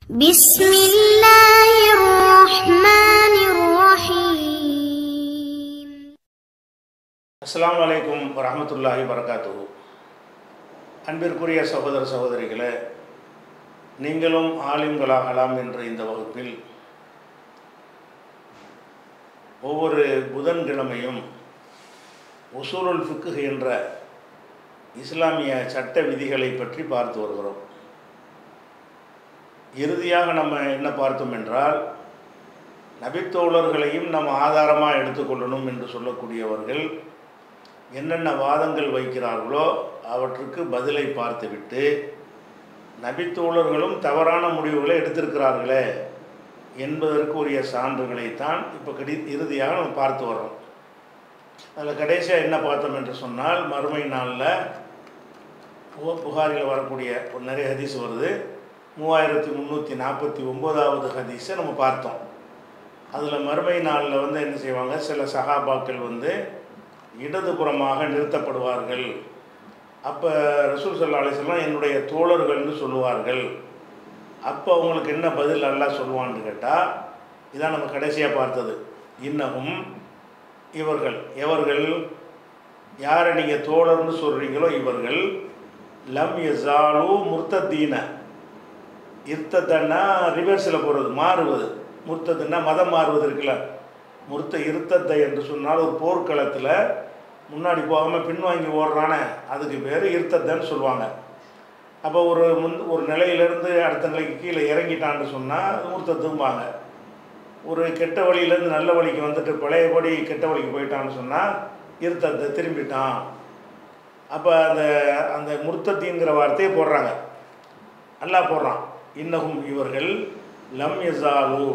بسم الله الرحمن الرحيم அஸ்ஸலாமு அலைக்கும் வரஹ்மத்துல்லாஹி வரகாத்துஹு அன்பிற்குரிய சகோதர சகோதரிகளே நீங்களும் ஆலிம்களாகலாம் என்ற இந்த வகுப்பில் ஒவ்வொரு புதன்கிழமையும் உசூலுல் ஃபிக்ஹ் என்ற இஸ்லாமிய சட்ட விதிகளை பற்றி பார்த்து வருகிறோம் இறுதியாக நம்ம என்ன பார்த்தோம் என்றால் நபித்தோழர்களையும் நம்ம ஆதாரமாக எடுத்துக்கொள்ளணும் என்று சொல்லக்கூடியவர்கள் என்னென்ன வாதங்கள் வைக்கிறார்களோ அவற்றுக்கு பதிலை பார்த்துவிட்டு நபித்தோழர்களும் தவறான முடிவுகளை எடுத்திருக்கிறார்களே என்பதற்கு உரிய சான்றுகளைத்தான் இப்போ கடி இறுதியாக நம்ம பார்த்து வர்றோம் அதில் கடைசியாக என்ன பார்த்தோம் என்று சொன்னால் மறுமை நாளில் பு- புகாரில் வரக்கூடிய ஒரு நிறைய ஹதீஸ் வருது மூவாயிரத்தி முந்நூற்றி நாற்பத்தி ஒம்போதாவது ஹதீஸை நம்ம பார்த்தோம் அதில் மறுமை நாளில் வந்து என்ன செய்வாங்க சில சகாபாக்கள் வந்து இடதுபுறமாக நிறுத்தப்படுவார்கள் அப்போ ரசூல் சல்லா அலிஸ்லாம் என்னுடைய தோழர்கள்னு சொல்லுவார்கள் அப்போ அவங்களுக்கு என்ன பதில் நல்லா சொல்லுவான்னு கேட்டால் இதான் நம்ம கடைசியாக பார்த்தது இன்னமும் இவர்கள் எவர்கள் யாரை நீங்கள் தோழர்னு சொல்கிறீங்களோ இவர்கள் லம் யசாலு முர்த்ததீன இருத்தத்தன்னா ரிவர்ஸில் போகிறது மாறுவது முர்த்தத்துன்னா மதம் மாறுவது இருக்குல்ல முர்த்த இருத்தத்தை என்று சொன்னால் ஒரு போர்க்களத்தில் முன்னாடி போகாமல் பின்வாங்கி ஓடுறானே அதுக்கு பேர் இருத்தத்தைன்னு சொல்லுவாங்க அப்போ ஒரு முன் ஒரு நிலையிலேருந்து அடுத்த நிலைக்கு கீழே இறங்கிட்டான்னு சொன்னால் அது முர்த்தத்தும்பாங்க ஒரு கெட்ட வழியிலேருந்து நல்ல வழிக்கு வந்துட்டு பழையபடி கெட்ட வழிக்கு போயிட்டான்னு சொன்னால் இருத்தத்தை திரும்பிட்டான் அப்போ அந்த அந்த முர்த்தத்திங்கிற வார்த்தையை போடுறாங்க அல்லாஹ் போடுறான் இன்னகும் இவர்கள் லம் யசாலு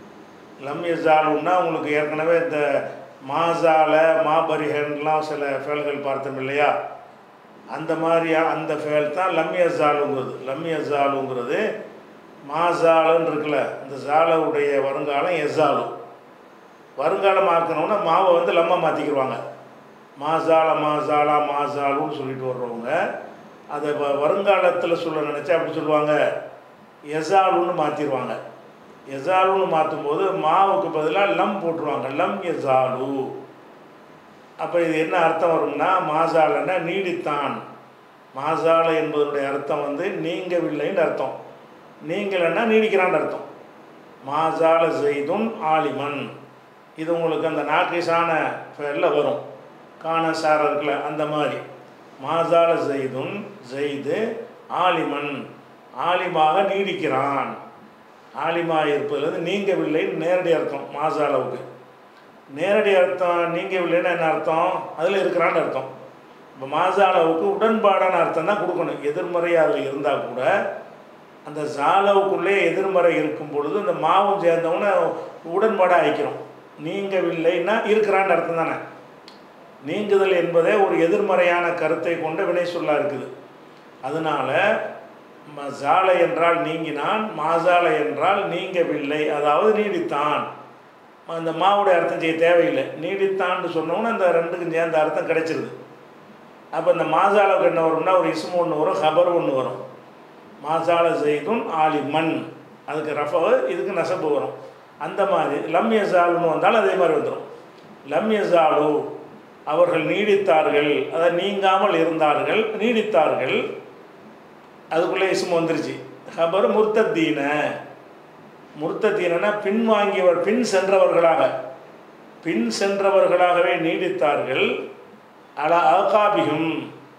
லம் யசாலுன்னா உங்களுக்கு ஏற்கனவே இந்த மாசால மாபரிகன்லாம் சில ஃபேல்கள் பார்த்தோம் இல்லையா அந்த மாதிரி அந்த ஃபேல் தான் லம் யசாலுங்கிறது லம் யசாலுங்கிறது மாசாலுன்னு இருக்குல்ல இந்த ஜாலவுடைய வருங்காலம் எசாலு வருங்காலம் ஆக்கணும்னா மாவை வந்து லம்மா மாற்றிக்கிடுவாங்க மாசால மாசாலா மாசாலுன்னு சொல்லிட்டு வர்றவங்க அதை வ- வருங்காலத்தில் சொல்ல நினச்சா அப்படி சொல்லுவாங்க எசாலுன்னு மாற்றிடுவாங்க எசாலுன்னு மாற்றும்போது மாவுக்கு பதிலாக லம் போட்டுருவாங்க லம் எசாலு அப்போ இது என்ன அர்த்தம் வரும்னா மாசாலன்னா நீடித்தான் மாசால என்பதனுடைய அர்த்தம் வந்து நீங்கவில்லைன்னு அர்த்தம் நீங்களன்னா நீடிக்கிறான்னு அர்த்தம் மாசால செய்தும் ஆலிமன் இது உங்களுக்கு அந்த நாக்கிசான பேரில் வரும் காண சார இருக்குல்ல அந்த மாதிரி மாசால செய்தும் செய்து ஆலிமன் ஆலிமாக நீடிக்கிறான் ஆலிமாக இருப்பதுலேருந்து நீங்கவில்லைன்னு நேரடி அர்த்தம் மாசாலவுக்கு நேரடி அர்த்தம் நீங்கவில்லைன்னு என்ன அர்த்தம் அதில் இருக்கிறான்னு அர்த்தம் இப்போ மாசாலவுக்கு உடன்பாடான அர்த்தம் தான் கொடுக்கணும் எதிர்மறை அதில் இருந்தால் கூட அந்த ஜாலவுக்குள்ளே எதிர்மறை இருக்கும் பொழுது இந்த மாவும் சேர்ந்தவன உடன்பாடாக ஆயிக்கிறோம் நீங்கவில்லைன்னா இருக்கிறான்னு அர்த்தம் தானே நீங்குதல் என்பதே ஒரு எதிர்மறையான கருத்தை கொண்ட வினை சொல்லா இருக்குது அதனால ம- ஜாலை என்றால் நீங்கினான் மாசாலை என்றால் நீங்கவில்லை அதாவது நீடித்தான் அந்த மாவுடைய அர்த்தம் செய்ய தேவையில்லை நீடித்தான்னு சொன்னோன்னா அந்த ரெண்டுக்கும் சேர்ந்த அர்த்தம் கிடைச்சிருது அப்போ இந்த மாசாலுக்கு என்ன வரும்னா ஒரு இஸ்மு ஒன்று வரும் ஹபர் ஒன்று வரும் மாசால செய்தும் ஆலி மண் அதுக்கு ரஃப இதுக்கு நசப்பு வரும் அந்த மாதிரி லம் யசாலுன்னு வந்தாலும் அதே மாதிரி வந்துடும் லம் யசாலு அவர்கள் நீடித்தார்கள் அதாவது நீங்காமல் இருந்தார்கள் நீடித்தார்கள் அதுக்குள்ளே இஸ்மு வந்துருச்சு ஹபர் முர்த்தத்தீன முர்த்தத்தீனா பின்வாங்கியவர் பின் சென்றவர்களாக பின் சென்றவர்களாகவே நீடித்தார்கள் அல அகாபிகும்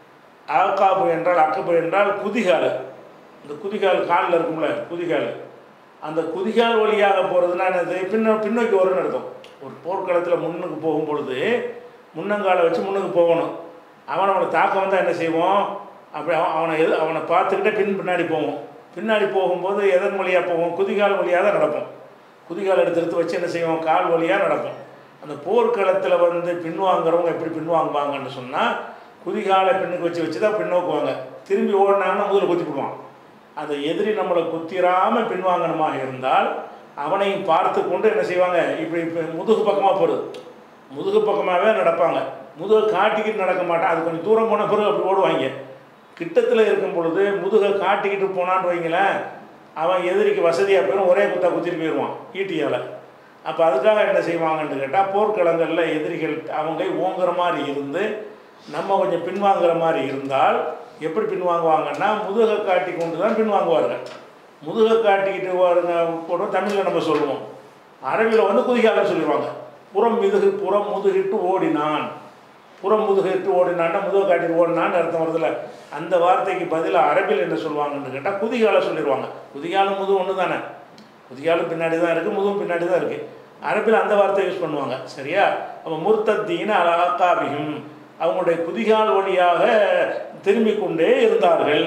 அகாபு என்றால் அக்கபு என்றால் குதிகால் இந்த குதிகால் காலில் இருக்கும்ல குதிகால் அந்த குதிகால் வழியாக போகிறதுனா என்னது பின்ன பின்னோக்கி வரும்னு அர்த்தம் ஒரு போர்க்களத்தில் முன்னுக்கு போகும் பொழுது முன்னங்காலை வச்சு முன்னுக்கு போகணும் அவன் அவனை தாக்க வந்தால் என்ன செய்வோம் அப்படி அவன் அவனை எது அவனை பார்த்துக்கிட்டே பின் பின்னாடி போவோம் பின்னாடி போகும்போது எதன் வழியாக போவோம் குதிகால் வழியாக தான் நடப்போம் குதிகால் எடுத்து எடுத்து வச்சு என்ன செய்வோம் கால் வழியாக நடப்போம் அந்த போர்க்களத்தில் வந்து பின்வாங்குறவங்க எப்படி பின்வாங்குவாங்கன்னு சொன்னால் குதிகாலை பின்னுக்கு வச்சு வச்சு தான் பின்னோக்குவாங்க திரும்பி ஓடினாங்கன்னா முதல்ல குத்தி போடுவான் அந்த எதிரி நம்மளை குத்திராமல் பின்வாங்கணுமாக இருந்தால் அவனையும் பார்த்து கொண்டு என்ன செய்வாங்க இப்படி இப்போ முதுகு பக்கமாக போகிறது முதுகு பக்கமாகவே நடப்பாங்க முதுகை காட்டிக்கிட்டு நடக்க மாட்டான் அது கொஞ்சம் தூரம் போன பிறகு அப்படி ஓடுவாங்க கிட்டத்தில் இருக்கும் பொழுது முதுகை காட்டிக்கிட்டு போனான்னு வைங்களேன் அவன் எதிரிக்கு வசதியாக போயிடும் ஒரே குத்தா குத்திட்டு போயிடுவான் ஈட்டியால் அப்போ அதுக்காக என்ன செய்வாங்கன்னு கேட்டால் போர்க்களங்களில் எதிரிகள் அவங்க ஓங்குற மாதிரி இருந்து நம்ம கொஞ்சம் பின்வாங்குற மாதிரி இருந்தால் எப்படி பின்வாங்குவாங்கன்னா முதுகை காட்டி கொண்டு தான் பின்வாங்குவார்கள் முதுகை காட்டிக்கிட்டு வருங்க கூட தமிழில் நம்ம சொல்லுவோம் அரபியில் வந்து குதிகால சொல்லிடுவாங்க புறம் மிதுகு புறம் முதுகிட்டு ஓடினான் புறம் முதுகிட்டு ஓடினான்னா முதுகை காட்டிட்டு ஓடினான்னு அர்த்தம் வருதுல அந்த வார்த்தைக்கு பதிலாக அரபியில் என்ன சொல்லுவாங்கன்னு கேட்டால் குதிகால சொல்லிடுவாங்க குதிகாலும் முதுகு ஒன்று தானே குதிகாலும் பின்னாடி தான் இருக்குது முதுகும் பின்னாடி தான் இருக்குது அரபில் அந்த வார்த்தை யூஸ் பண்ணுவாங்க சரியா அப்போ முர்த்தத்தீன அலாக்காபியும் அவங்களுடைய குதிகால் வழியாக திரும்பிக் கொண்டே இருந்தார்கள்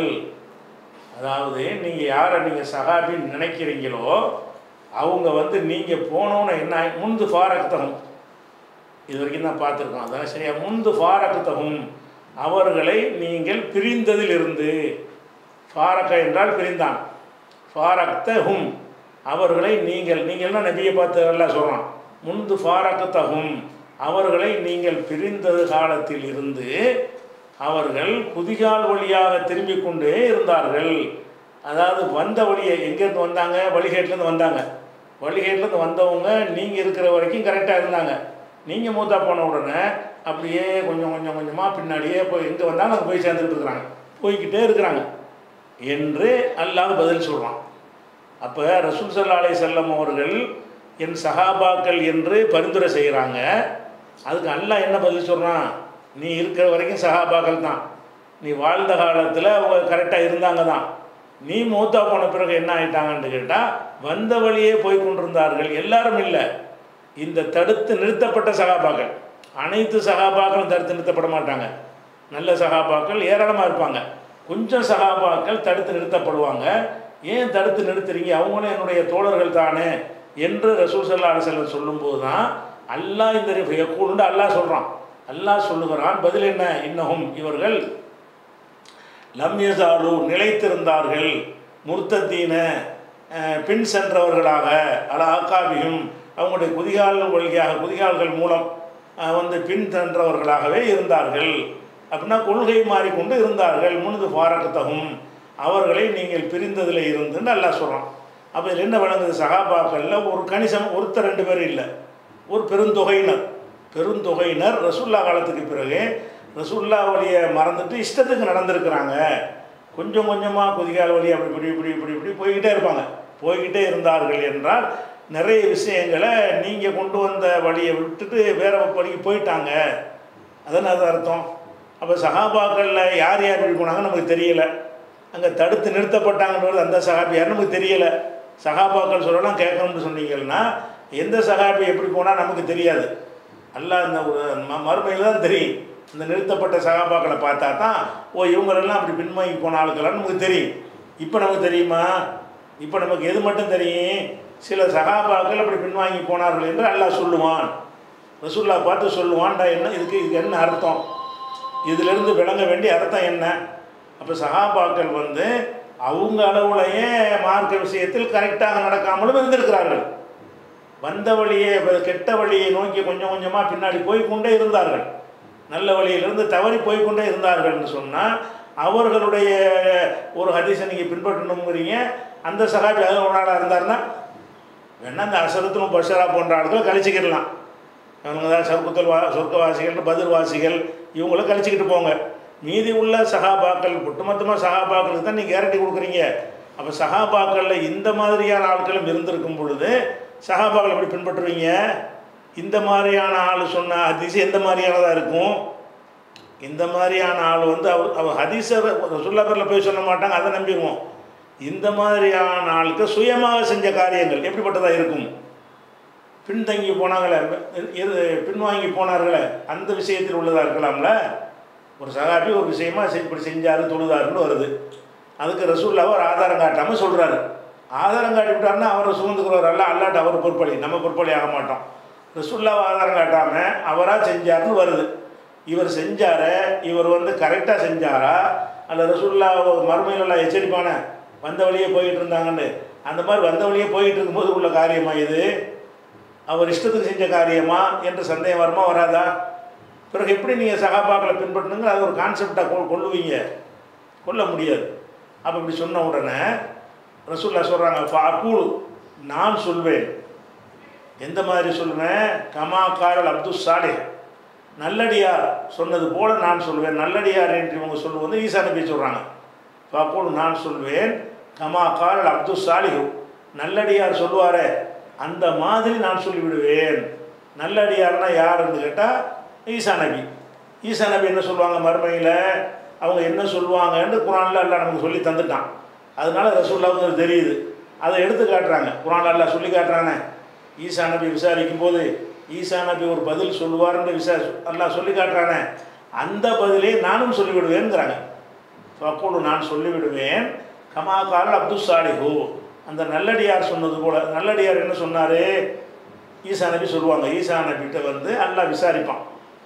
அதாவது நீங்கள் யாரை நீங்கள் சகாபின்னு நினைக்கிறீங்களோ அவங்க வந்து நீங்கள் போனோன்னு என்ன ஆயி- முந்து ஃபாரக்தகும் இது வரைக்கும் தான் பார்த்துருக்கோம் அதான் சரியா முந்து ஃபாரக்தகும் அவர்களை நீங்கள் பிரிந்ததிலிருந்து ஃபாரக்க என்றால் பிரிந்தான் ஃபாரக்தஹும் அவர்களை நீங்கள் நீங்கள்னா நபியை பார்த்து எல்லாம் சொல்கிறான் முந்து ஃபாரக்தஹும் அவர்களை நீங்கள் பிரிந்தது காலத்தில் இருந்து அவர்கள் குதிகால் வழியாக திரும்பிக் கொண்டே இருந்தார்கள் அதாவது வந்த வழியை எங்கேருந்து வந்தாங்க வழிகேட்டிலேருந்து வந்தாங்க வழிகேட்டிலேருந்து வந்தவங்க நீங்கள் இருக்கிற வரைக்கும் கரெக்டாக இருந்தாங்க நீங்கள் மூத்தா போன உடனே அப்படியே கொஞ்சம் கொஞ்சம் கொஞ்சமாக பின்னாடியே போய் எங்கே வந்தாலும் அங்கே போய் சேர்ந்துக்கிட்டு இருக்கிறாங்க போய்கிட்டே இருக்கிறாங்க என்று அல்லாஹ் பதில் சொல்கிறான் அப்போ ரசூல் சல்லா அலை செல்லம் அவர்கள் என் சஹாபாக்கள் என்று பரிந்துரை செய்கிறாங்க அதுக்கு அல்லாஹ் என்ன பதில் சொல்கிறான் நீ இருக்கிற வரைக்கும் சஹாபாக்கள் தான் நீ வாழ்ந்த காலத்தில் அவங்க கரெக்டாக இருந்தாங்க தான் நீ மூத்தா போன பிறகு என்ன ஆயிட்டாங்கன்னு கேட்டால் வந்த வழியே போய் கொண்டிருந்தார்கள் எல்லாரும் இல்லை இந்த தடுத்து நிறுத்தப்பட்ட சகாபாக்கள் அனைத்து சகாபாக்களும் தடுத்து நிறுத்தப்பட மாட்டாங்க நல்ல சகாபாக்கள் ஏராளமாக இருப்பாங்க கொஞ்சம் சகாபாக்கள் தடுத்து நிறுத்தப்படுவாங்க ஏன் தடுத்து நிறுத்துறீங்க அவங்களும் என்னுடைய தோழர்கள் தானே என்று ரசூல் சல்லா அலிசல்லம் சொல்லும்போது தான் அல்லாஹ் இந்த எக்கூடுண்டு அல்லாஹ் சொல்கிறான் அல்லாஹ் சொல்லுகிறான் பதில் என்ன இன்னகும் இவர்கள் லம் யசாலு நிலைத்திருந்தார்கள் முர்த்தத்தீன அஹ், பின் சென்றவர்களாக அல ஆக்காபியும் அவங்களுடைய குதிகால் வழியாக குதிகால்கள் மூலம் அஹ், வந்து பின் சென்றவர்களாகவே இருந்தார்கள் அப்படின்னா கொள்கை மாறிக்கொண்டு இருந்தார்கள் முன்பு பாரக்கத்தகும் அவர்களை நீங்கள் பிரிந்ததில் இருந்துன்னு அல்லாஹ் சொல்கிறான் அப்போ இதில் என்ன வழங்குது சகாபாக்களில் ஒரு கணிசம் ஒருத்தர் ரெண்டு பேர் இல்லை ஒரு பெருந்தொகையினர் பெருந்தொகையினர் ரசுல்லா காலத்துக்கு பிறகு ரசுல்லா வழியை மறந்துட்டு இஷ்டத்துக்கு நடந்திருக்கிறாங்க கொஞ்சம் கொஞ்சமாக குதிகால் வழி அப்படி இப்படி இப்படி இப்படி இப்படி போய்கிட்டே இருப்பாங்க போய்கிட்டே இருந்தார்கள் என்றால் நிறைய விஷயங்களை நீங்கள் கொண்டு வந்த வழியை விட்டுட்டு வேற வழிக்கு போயிட்டாங்க அதானே அது அர்த்தம் அப்போ சகாபாக்களில் யார் யார் இப்படி போனாங்க நமக்கு தெரியல அங்கே தடுத்து நிறுத்தப்பட்டாங்கன்றது அந்த சகாபி யார் நமக்கு தெரியல சகாபாக்கள் சொல்லலாம் கேட்கணும்னு சொன்னீங்கன்னா எந்த சகாபி எப்படி போனால் நமக்கு தெரியாது அல்லாஹ் இந்த ஒரு ம- மறுமையில் தான் தெரியும் இந்த நிறுத்தப்பட்ட சகாபாக்களை பார்த்தா தான் ஓ இவங்களெல்லாம் அப்படி பின்வாங்கி போன ஆளுக்கெல்லாம் நமக்கு தெரியும் இப்போ நமக்கு தெரியுமா இப்போ நமக்கு எது மட்டும் தெரியும் சில சகாபாக்கள் அப்படி பின்வாங்கி போனார்கள் என்று அல்லாஹ் சொல்லுவான் ரசூல்லா பார்த்து சொல்லுவான்டா என்ன இதுக்கு இது என்ன அர்த்தம் இதிலிருந்து விளங்க வேண்டிய அர்த்தம் என்ன அப்போ சகாபாக்கள் வந்து அவங்க அளவுலையே மார்க்க விஷயத்தில் கரெக்டாக நடக்காமலும் இருந்திருக்கிறார்கள் வந்த வழியே வ- கெட்ட வழியை நோக்கி கொஞ்சம் கொஞ்சமாக பின்னாடி போய் கொண்டே இருந்தார்கள் நல்ல வழியிலிருந்து தவறி போய் கொண்டே இருந்தார்கள்னு சொன்னால் அவர்களுடைய ஒரு ஹதீஸை நீங்கள் பின்பற்றணுங்கிறீங்க அந்த சகாபி அதில் ஒரு ஆளாக இருந்தாருன்னா வேணா அந்த அசரத்தும் பஷரா போன்ற ஆட்களை கழிச்சிக்கிடலாம் அவங்க தான் சொர்க்கத்தில் வா சொர்க்கவாசிகள் பதிர்வாசிகள் இவங்கள கழிச்சிக்கிட்டு போங்க மீதி உள்ள சகாபாக்கள் ஒட்டுமொத்தமாக சகாபாக்களுக்கு தான் நீங்கள் கேரண்டி கொடுக்குறீங்க அப்போ சகாபாக்களில் இந்த மாதிரியான ஆட்களும் இருந்திருக்கும் பொழுது சகாபாக்கள் எப்படி பின்பற்றுவீங்க இந்த மாதிரியான ஆள் சொன்ன ஹதீஸ் எந்த மாதிரியானதாக இருக்கும் இந்த மாதிரியான ஆள் வந்து அவர் அவர் ஹதீஸை சுல்லாப்பரில் போய் சொல்ல மாட்டாங்க அதை நம்பிடுவோம் இந்த மாதிரியான ஆளுக்கு சுயமாக செஞ்ச காரியங்கள் எப்படிப்பட்டதாக இருக்கும் பின்தங்கி போனாங்களே எது பின்வாங்கி போனார்களே அந்த விஷயத்தில் உள்ளதாக இருக்கலாம்ல ஒரு சகாபி ஒரு விஷயமா செ- இப்படி செஞ்சாரு தொழுதாருன்னு வருது அதுக்கு ரசூல்லாவை ஒரு ஆதாரம் காட்டாமல் சொல்கிறாரு ஆதாரம் காட்டிவிட்டாருன்னா அவரை சுமந்துக்கிறவர் அல்ல அல்லாட்ட அவர் பொறுப்பளி நம்ம பொறுப்பளி ஆக மாட்டோம் ரசூல்லாவை ஆதாரம் காட்டாமல் அவராக செஞ்சாருன்னு வருது இவர் செஞ்சார இவர் வந்து கரெக்டாக செஞ்சாரா அல்ல ரசூல்லா மறுமையிலெல்லாம் எச்சரிப்பான வந்த வழியே போயிட்டு இருந்தாங்கன்னு அந்த மாதிரி வந்த வழியே போயிட்டு இருக்கும்போது உள்ள காரியமா இது அவர் இஷ்டத்துக்கு செஞ்ச காரியமா என்று சந்தேகம் வருமா வராதா பிறகு எப்படி நீங்கள் சகாபாக்களை பின்பற்றணுங்க அது ஒரு கான்செப்டாக கொ கொள்ளுவீங்க கொள்ள முடியாது அப்போ இப்படி சொன்ன உடனே ரசூல்லா சொல்கிறாங்க ஃபாக்கூலு நான் சொல்வேன் எந்த மாதிரி சொல்லுவேன் கமா காரல் அப்துல் சாலே நல்லடியார் சொன்னது போல நான் சொல்வேன் நல்லடியார் என்று இவங்க சொல்லுவது ஈசா நபி சொல்கிறாங்க ஃபாக்கூலு நான் சொல்வேன் கமா காரல் அப்துல் சாலிஹு நல்லடியார் சொல்லுவாரே அந்த மாதிரி நான் சொல்லிவிடுவேன் நல்லடியார்னா யாருன்னு கேட்டால் ஈசா நபி ஈசா நபி என்ன சொல்லுவாங்க மறுமையில் அவங்க என்ன சொல்லுவாங்கன்னு குரானில் எல்லாம் நமக்கு சொல்லி தந்துட்டான் அதனால ரசூல்லாவுக்கு அது தெரியுது அதை எடுத்து காட்டுறாங்க குரானில் எல்லாம் சொல்லி காட்டுறானே ஈசா நபி விசாரிக்கும் போது ஈசா நபி ஒரு பதில் சொல்லுவார்னு விசா எல்லாம் சொல்லி காட்டுறானே அந்த பதிலே நானும் சொல்லிவிடுவேங்கிறாங்க ஃபக்கூலு நான் சொல்லிவிடுவேன் கமா கால அப்துல் சாலிஹு அந்த நல்லடியார் சொன்னது போல நல்லடியார் என்ன சொன்னார் ஈசா நபி சொல்லுவாங்க ஈசா நபிகிட்ட வந்து அல்லாஹ் விசாரிப்பான்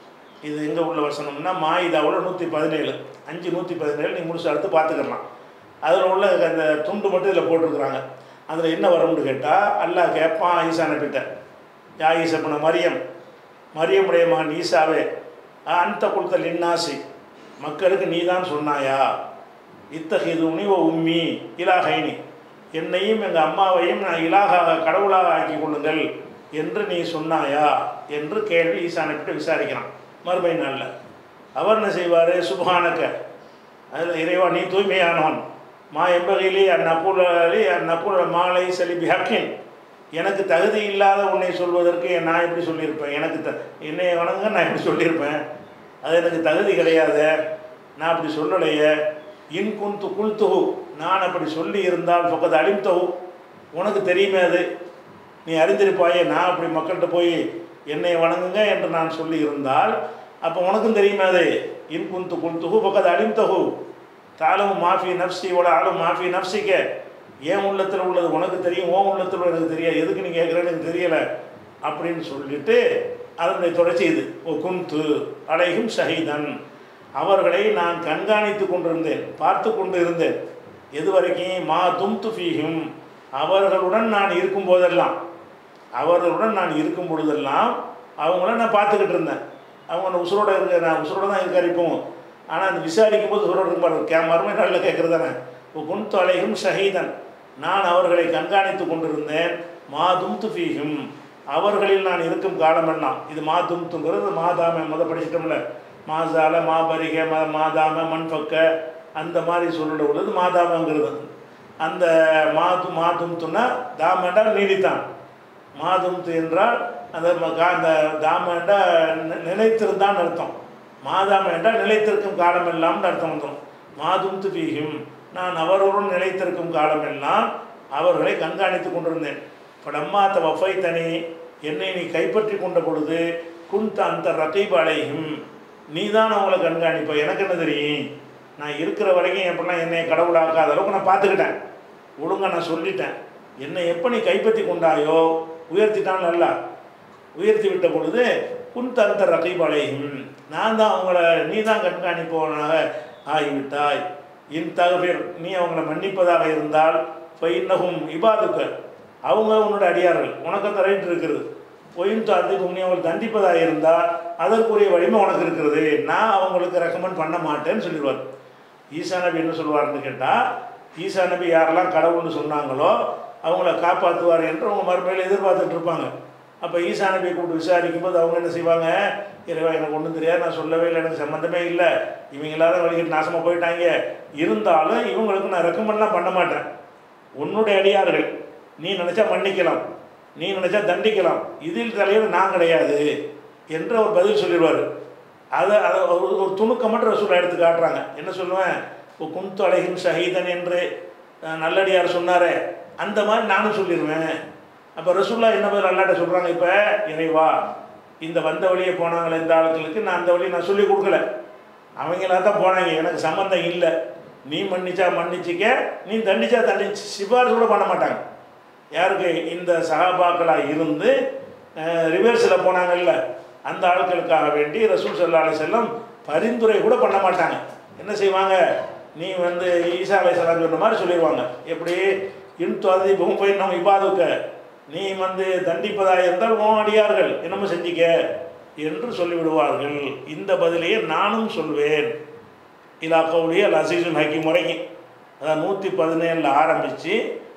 இது எங்கே உள்ள வசனம்னா மாயிதாவில் நூற்றி பதினேழு அஞ்சு நூற்றி பதினேழு நீங்கள் முடிச்சு அடுத்து பார்த்துக்கலாம் அதில் உள்ள அந்த துண்டு மட்டும் இதில் போட்டிருக்கிறாங்க அதில் என்ன வரும்னு கேட்டால் அல்லாஹ் கேட்பான் ஈசா நபிட்ட யா ஈசப்பன மரியம் மரியமுடைய மகன் ஈசாவே அந்த குழுத்தல் இன்னாசி மக்களுக்கு நீ தான் சொன்னாயா இத்தகையது உனிவ உம்மி இலாகைனி என்னையும் எங்கள் அம்மாவையும் நான் இலாகாக கடவுளாக ஆக்கி கொள்ளுங்கள் என்று நீ சொன்னாயா என்று கேள்வி ஈசானக்கிட்ட விசாரிக்கிறான் மறுமை நாளில் அவர் என்ன செய்வார் சுபானக்க அதில் இறைவா நீ தூய்மையானவன் மா எம்பகையிலே அந்நப்பூலி அந்நப்பூல மாலை செலிபி ஹக்கின் எனக்கு தகுதி இல்லாத உன்னை சொல்வதற்கு நான் எப்படி சொல்லியிருப்பேன் எனக்கு த என்னை வணங்க நான் எப்படி சொல்லியிருப்பேன் அது எனக்கு தகுதி கிடையாது நான் அப்படி சொல்லலையே இன் குந்து குல்துகு நான் அப்படி சொல்லி இருந்தால் பக்கத்து அழிந்தகு உனக்கு தெரியுமே அது நீ அறிந்திருப்பாயே நான் அப்படி மக்கள்கிட்ட போய் என்னை வணங்குங்க என்று நான் சொல்லி இருந்தால் அப்போ உனக்கும் தெரியுமே அது இன் குந்து குல்துகு பக்கத்து அழிந்தகு தாலும் மாஃபி நப்சி உல ஆளும் மாஃபி நப்சிக்க ஏன் உள்ளத்தில் உள்ளது உனக்கு தெரியும் ஓன் உள்ளத்தில் எனக்கு தெரியாது எதுக்கு நீ கேட்குறேன்னு எனக்கு தெரியலை அப்படின்னு சொல்லிட்டு அதனுடைய தொடர்ச்சி இது ஓ குந்து அலைகும் ஷஹீதன் அவர்களை நான் கண்காணித்து கொண்டிருந்தேன் பார்த்து கொண்டு இருந்தேன் எது வரைக்கும் மா தும் துஃபீகும் அவர்களுடன் நான் இருக்கும் போதெல்லாம் அவர்களுடன் நான் இருக்கும் பொழுதெல்லாம் அவங்கள நான் பார்த்துக்கிட்டு இருந்தேன் அவங்க உசுரோட இருக்க நான் உசுரோட தான் இருக்கார் இப்போவும் ஆனால் அந்த விசாரிக்கும் போது உசுரோட இருப்பார் கே மறுமை நாளில் கேட்குறது தானே இப்போ குன்து அலைகும் ஷஹீதன் நான் அவர்களை கண்காணித்து கொண்டிருந்தேன் மா தும் துஃபீகும் அவர்களில் நான் இருக்கும் காலமெல்லாம் இது மா தும் துங்கிறது மாதாம முத படிச்சிட்டோம்ல மாசால மாபரிக ம மாதாம மண்பக்க அந்த மாதிரி சொல்லிட உள்ளது மாதாமங்கிறது அந்த மாது மாதும்துன்னா தாமண்டா நீடித்தான் மாதும்து என்றால் அந்த ம- கா- அந்த தாமண்டா நி- நிலைத்திருந்தான்னு அர்த்தம் மாதாம என்றால் நிலைத்திருக்கும் காலமெல்லாம்னு அர்த்தம் வந்துடும் மாதும்து பீகும் நான் அவர்களுடன் நிலைத்திருக்கும் காலமெல்லாம் அவர்களை கண்காணித்து கொண்டிருந்தேன் படம்மாத்த வஃபை தனி என்னை நீ கைப்பற்றி கொண்ட பொழுது குந்த அந்த ரகைபாளையும் நீ தான் அவங்கள கண்காணிப்ப எனக்கு என்ன தெரியும் நான் இருக்கிற வரைக்கும் எப்படின்னா என்னை கடவுளாக்காத அளவுக்கு நான் பார்த்துக்கிட்டேன் ஒழுங்கா நான் சொல்லிட்டேன் என்னை எப்போ நீ கைப்பற்றி கொண்டாயோ உயர்த்திட்டான் நல்லா உயர்த்தி விட்ட பொழுது குன் தந்த ரகைபாளையும் நான் தான் அவங்கள நீ தான் கண்காணிப்பவனாக ஆகிவிட்டாய் இன் தகவல் நீ அவங்கள மன்னிப்பதாக இருந்தால் ஃபைன்னகும் இபாதுக்க அவங்க உன்னோட அடியார்கள் உனக்கு அந்த ரைட் இருக்குது பொயின் தாத்துக்கு நீ அவங்களை தண்டிப்பதாக இருந்தால் அதற்குரிய வலிமை உனக்கு இருக்கிறது நான் அவங்களுக்கு ரெக்கமெண்ட் பண்ண மாட்டேன்னு சொல்லிடுவார் ஈசா நபி என்ன சொல்லுவார்னு கேட்டால் ஈசா நபி யாரெல்லாம் கடவுள்னு சொன்னாங்களோ அவங்கள காப்பாற்றுவார் என்று அவங்க மறுமையில் எதிர்பார்த்துட்டு இருப்பாங்க அப்போ ஈசா நபியை கூப்பிட்டு விசாரிக்கும் போது அவங்க என்ன செய்வாங்க இறைவா எனக்கு ஒன்றும் தெரியாது நான் சொல்லவே இல்லை எனக்கு சம்மந்தமே இல்லை இவங்க எல்லாரும் வழிகிட்டு நாசமாக போயிட்டாங்க இருந்தாலும் இவங்களுக்கு நான் ரெக்கமெண்ட்லாம் பண்ண மாட்டேன் உன்னுடைய அடியார்கள் நீ நினச்சா மன்னிக்கலாம் நீ நினச்சா தண்டிக்கலாம் இதில் தலைவர் நான் கிடையாது என்று அவர் பதில் சொல்லிடுவார் அதை அதை ஒரு ஒரு துணுக்கம் மட்டும் ரசூலா எடுத்து காட்டுறாங்க என்ன சொல்லுவேன் இப்போ குந்து அலைஹிம் ஷஹீதன் என்று அஹ், நல்லடியார் சொன்னாரே அந்த மாதிரி நானும் சொல்லிடுவேன் அப்போ ரசூல்லா என்ன பதில் அல்லாட்ட சொல்கிறாங்க இப்போ இறைவா இந்த வந்த வழியே போனாங்களே இந்த ஆளுங்களுக்கு நான் அந்த வழியை நான் சொல்லி கொடுக்கல அவங்களா தான் போனாங்க எனக்கு சம்மந்தம் இல்லை நீ மன்னிச்சா மன்னிச்சிக்க நீ தண்டிச்சா தண்டிச்சு சிபாரிசு கூட பண்ண மாட்டாங்க யாருக்கு இந்த சகாபாக்களாக இருந்து ரிவர்ஸில் போனாங்கல்ல அந்த ஆட்களுக்காக வேண்டி ரசூல் சல்லா அலி செல்லம் பரிந்துரை கூட பண்ண மாட்டாங்க என்ன செய்வாங்க நீ வந்து ஈசா அலை சலாம் சொன்ன மாதிரி சொல்லிடுவாங்க எப்படி இன் தொதி போய் நம்ம இபாதுக்க நீ வந்து தண்டிப்பதாக இருந்தால் உன் அடியார்கள் என்னமோ செஞ்சிக்க என்று சொல்லிவிடுவார்கள் இந்த பதிலையே நானும் சொல்வேன் இலா கவுலி அல் அசீசுல் ஹக்கீம் முறைக்கு அதாவது நூற்றி பதினேழில் ஆரம்பித்து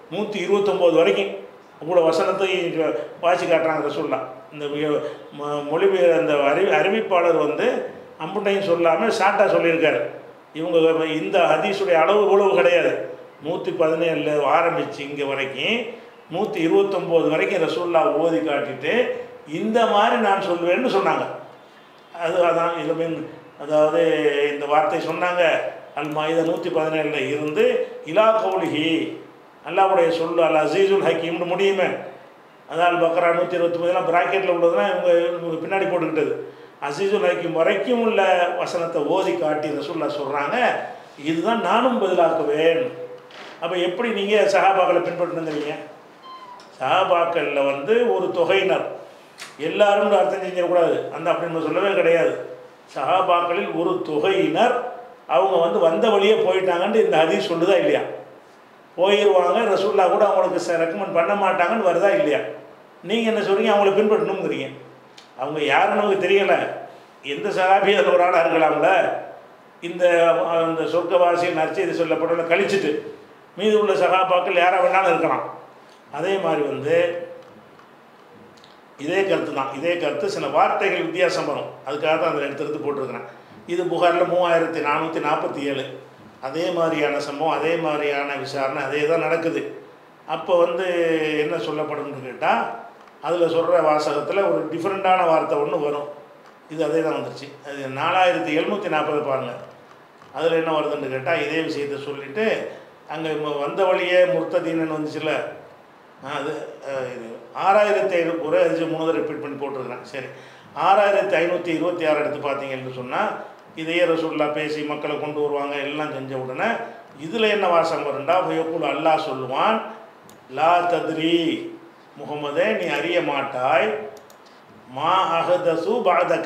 நூற்றி இருபத்தொம்போது வரைக்கும் உங்களோட வசனத்தை வாசி காட்டுறாங்க ரசூல்லா இந்த வி- மொ- மொழிபெயர் அந்த அறி அறிவிப்பாளர் வந்து அம்புட்டையும் சொல்லாமல் ஷார்ட்டாக சொல்லியிருக்காரு இவங்க இந்த ஹதீஸுடைய அளவு உழவு கிடையாது நூற்றி பதினேழில் ஆரம்பித்து இங்கே வரைக்கும் நூற்றி இருபத்தொம்போது வரைக்கும் ரசூல்லா ஓதி காட்டிட்டு இந்த மாதிரி நான் சொல்வேன்னு சொன்னாங்க அது அதான் இதில் மீன் அதாவது இந்த வார்த்தை சொன்னாங்க அல் மாயுத நூற்றி பதினேழில் இருந்து இலா கௌலிஹி அல்லாவுடைய சொல்லு அல் அசீசுல் ஹக்கீம்னு முடியுமே அதான் பக்ரா நூற்றி இருபத்தி மூணுலாம் ப்ராக்கெட்டில் உள்ளதுனா இவங்க இவங்க பின்னாடி போட்டுக்கிட்டது அசீசுல் ஹக்கீம் வரைக்கும் உள்ள வசனத்தை ஓதி காட்டி ரசூல்லா சொல்கிறாங்க இதுதான் நானும் பதிலாக்குவேன் அப்போ எப்படி நீங்கள் சஹாபாக்களை பின்பற்றுங்கிறீங்க சஹாபாக்களில் வந்து ஒரு தொகையினர் எல்லாரும் அர்த்தம் செஞ்சிடக்கூடாது அந்த அப்படின்னு சொல்லவே கிடையாது சஹாபாக்களில் ஒரு தொகையினர் அவங்க வந்து வந்த வழியே போயிட்டாங்கன்ட்டு இந்த ஹதீஸ் சொல்லுதா இல்லையா போயிடுவாங்க ரசூல்லா கூட அவங்களுக்கு ரெக்கமெண்ட் பண்ண மாட்டாங்கன்னு வருதா இல்லையா நீங்கள் என்ன சொல்றீங்க அவங்கள பின்பற்றணுங்கிறீங்க அவங்க யாருன்னு நமக்கு தெரியலை எந்த சகாபி அதில் ஒரு ஆளாக இருக்கலாம்ல இந்த அந்த சொர்க்கவாசி நற்செய்தி சொல்லப்பட்டதை கழிச்சிட்டு மீதி உள்ள சகாபாக்கள் யாராக வேணாலும் இருக்கலாம் அதே மாதிரி வந்து இதே கருத்து தான் இதே கருத்து சில வார்த்தைகள் வித்தியாசம் வரும் அதுக்காக தான் அதில் எடுத்து எடுத்து போட்டிருக்கிறேன் இது புகாரில் மூவாயிரத்தி நானூற்றி நாற்பத்தி ஏழு அதே மாதிரியான சம்பவம் அதே மாதிரியான விசாரணை அதே தான் நடக்குது அப்போ வந்து என்ன சொல்லப்படும்னு கேட்டால் அதில் சொல்கிற வாசகத்தில் ஒரு டிஃப்ரெண்ட்டான வார்த்தை ஒன்று வரும் இது அதே தான் வந்துருச்சு அது நாலாயிரத்தி எழுநூற்றி நாற்பது பாருங்கள் அதில் என்ன வருதுன்னு கேட்டால் இதே விஷயத்தை சொல்லிவிட்டு அங்கே வந்த வழியே முர்த்ததீனன் வந்துச்சுல்ல ஆ, அது அஹ், இது ஆறாயிரத்தி ஐநூறு ஒரே அரிசி மூணு தடவை ரிப்பீட் பண்ணி போட்டிருக்கிறேன் சரி ஆறாயிரத்தி ஐநூற்றி இருபத்தி ஆறு எடுத்து பார்த்தீங்கன்னு சொன்னால் இதையே ரசூல்லா பேசி மக்களை கொண்டு வருவாங்க எல்லாம் செஞ்ச உடனே இதில் என்ன வாசம் வருண்டா ஃபயக்குல் அல்லாஹ் சொல்லுவான் லா தத்ரி முகமதே நீ அறிய மாட்டாய் மா அகதசு பாதக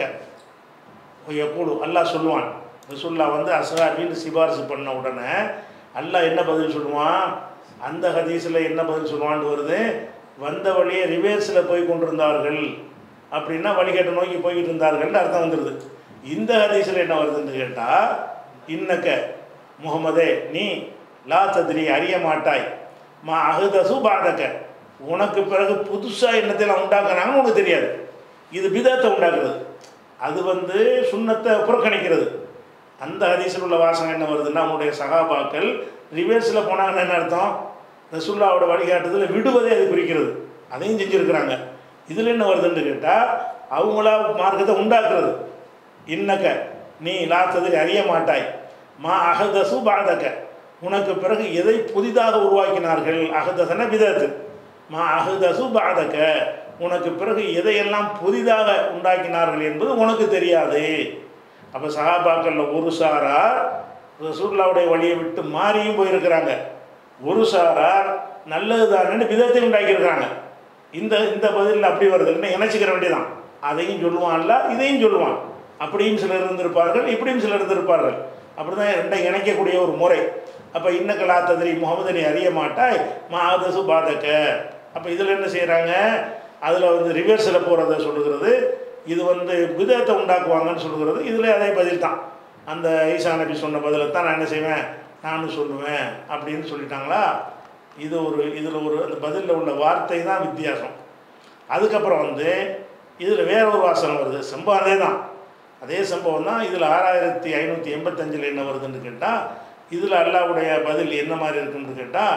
எப்போது அல்லாஹ் சொல்லுவான் ரசூல்லா வந்து அசகாபின்னு சிபாரிசு பண்ண உடனே அல்லாஹ் என்ன பதில் சொல்லுவான் அந்த ஹதீஸில் என்ன பதில் சொல்லுவான்னு வருது வந்த வழியே ரிவேர்ஸில் போய் கொண்டிருந்தார்கள் அப்படின்னா வழிகேட்ட நோக்கி போய்கிட்டு இருந்தார்கள்னு அர்த்தம் வந்துடுது இந்த ஹதீஸில் என்ன வருதுன்னு கேட்டால் இன்னக்க முகமதே நீ லா தத்ரி அறிய மாட்டாய் மா அகுதசு பாதக்க உனக்கு பிறகு புதுசாக என்னத்தையெல்லாம் உண்டாக்குனாங்கன்னு உனக்கு தெரியாது இது பிதத்தை உண்டாக்குறது அது வந்து சுண்ணத்தை புறக்கணிக்கிறது அந்த ஹதீஸில் உள்ள வாசகம் என்ன வருதுன்னா அவங்களுடைய சகாபாக்கள் ரிவர்ஸில் போனாங்கன்னு என்ன அர்த்தம் ரசுல்லாவோட வழிகாட்டுதலை விடுவதே அது குறிக்கிறது அதையும் செஞ்சுருக்கிறாங்க இதில் என்ன வருதுன்னு கேட்டால் அவங்களா மார்க்கத்தை உண்டாக்குறது இன்னக்க நீ லாத்ததில் அறிய மாட்டாய் மா அகதசு பாதக உனக்கு பிறகு எதை புதிதாக உருவாக்கினார்கள் அகதசன விதத்து மா அகதசு பாதக உனக்கு பிறகு எதையெல்லாம் புதிதாக உண்டாக்கினார்கள் என்பது உனக்கு தெரியாது அப்போ சஹாபாக்களில் ஒரு சாரார் ரசூல்லாவுடைய வழியை விட்டு மாறியும் போயிருக்கிறாங்க ஒரு சாரார் நல்லது தானேன்னு விதத்தை உண்டாக்கியிருக்கிறாங்க இந்த இந்த பதில் அப்படி வருதுன்னு இணைச்சிக்கிற வேண்டியதான் அதையும் சொல்லுவான்ல இதையும் சொல்லுவான் அப்படியும் சிலர் இருந்திருப்பார்கள் இப்படியும் சிலர் இருந்திருப்பார்கள் அப்படி தான் ரெண்டை இணைக்கக்கூடிய ஒரு முறை அப்போ இன்னக்கலா ததிரி முகமது நீ அறிய மாட்டாய் மாதசு பாதக்க அப்போ இதில் என்ன செய்கிறாங்க அதில் வந்து ரிவர்ஸில் போகிறத சொல்லுகிறது இது வந்து விதத்தை உண்டாக்குவாங்கன்னு சொல்லுகிறது இதில் அதே பதில் தான் அந்த ஈசா நபி சொன்ன பதிலை தான் நான் என்ன செய்வேன் நானும் சொல்லுவேன் அப்படின்னு சொல்லிட்டாங்களா இது ஒரு இதில் ஒரு அந்த பதிலில் உள்ள வார்த்தை தான் வித்தியாசம் அதுக்கப்புறம் வந்து இதில் வேற ஒரு வாசனம் வருது சம்பவம் அதே தான் அதே சம்பவம் தான் இதில் ஆறாயிரத்தி ஐநூற்றி எண்பத்தஞ்சில் என்ன வருதுன்னு கேட்டால் இதில் அல்லாவுடைய பதில் என்ன மாதிரி இருக்குன்னு கேட்டால்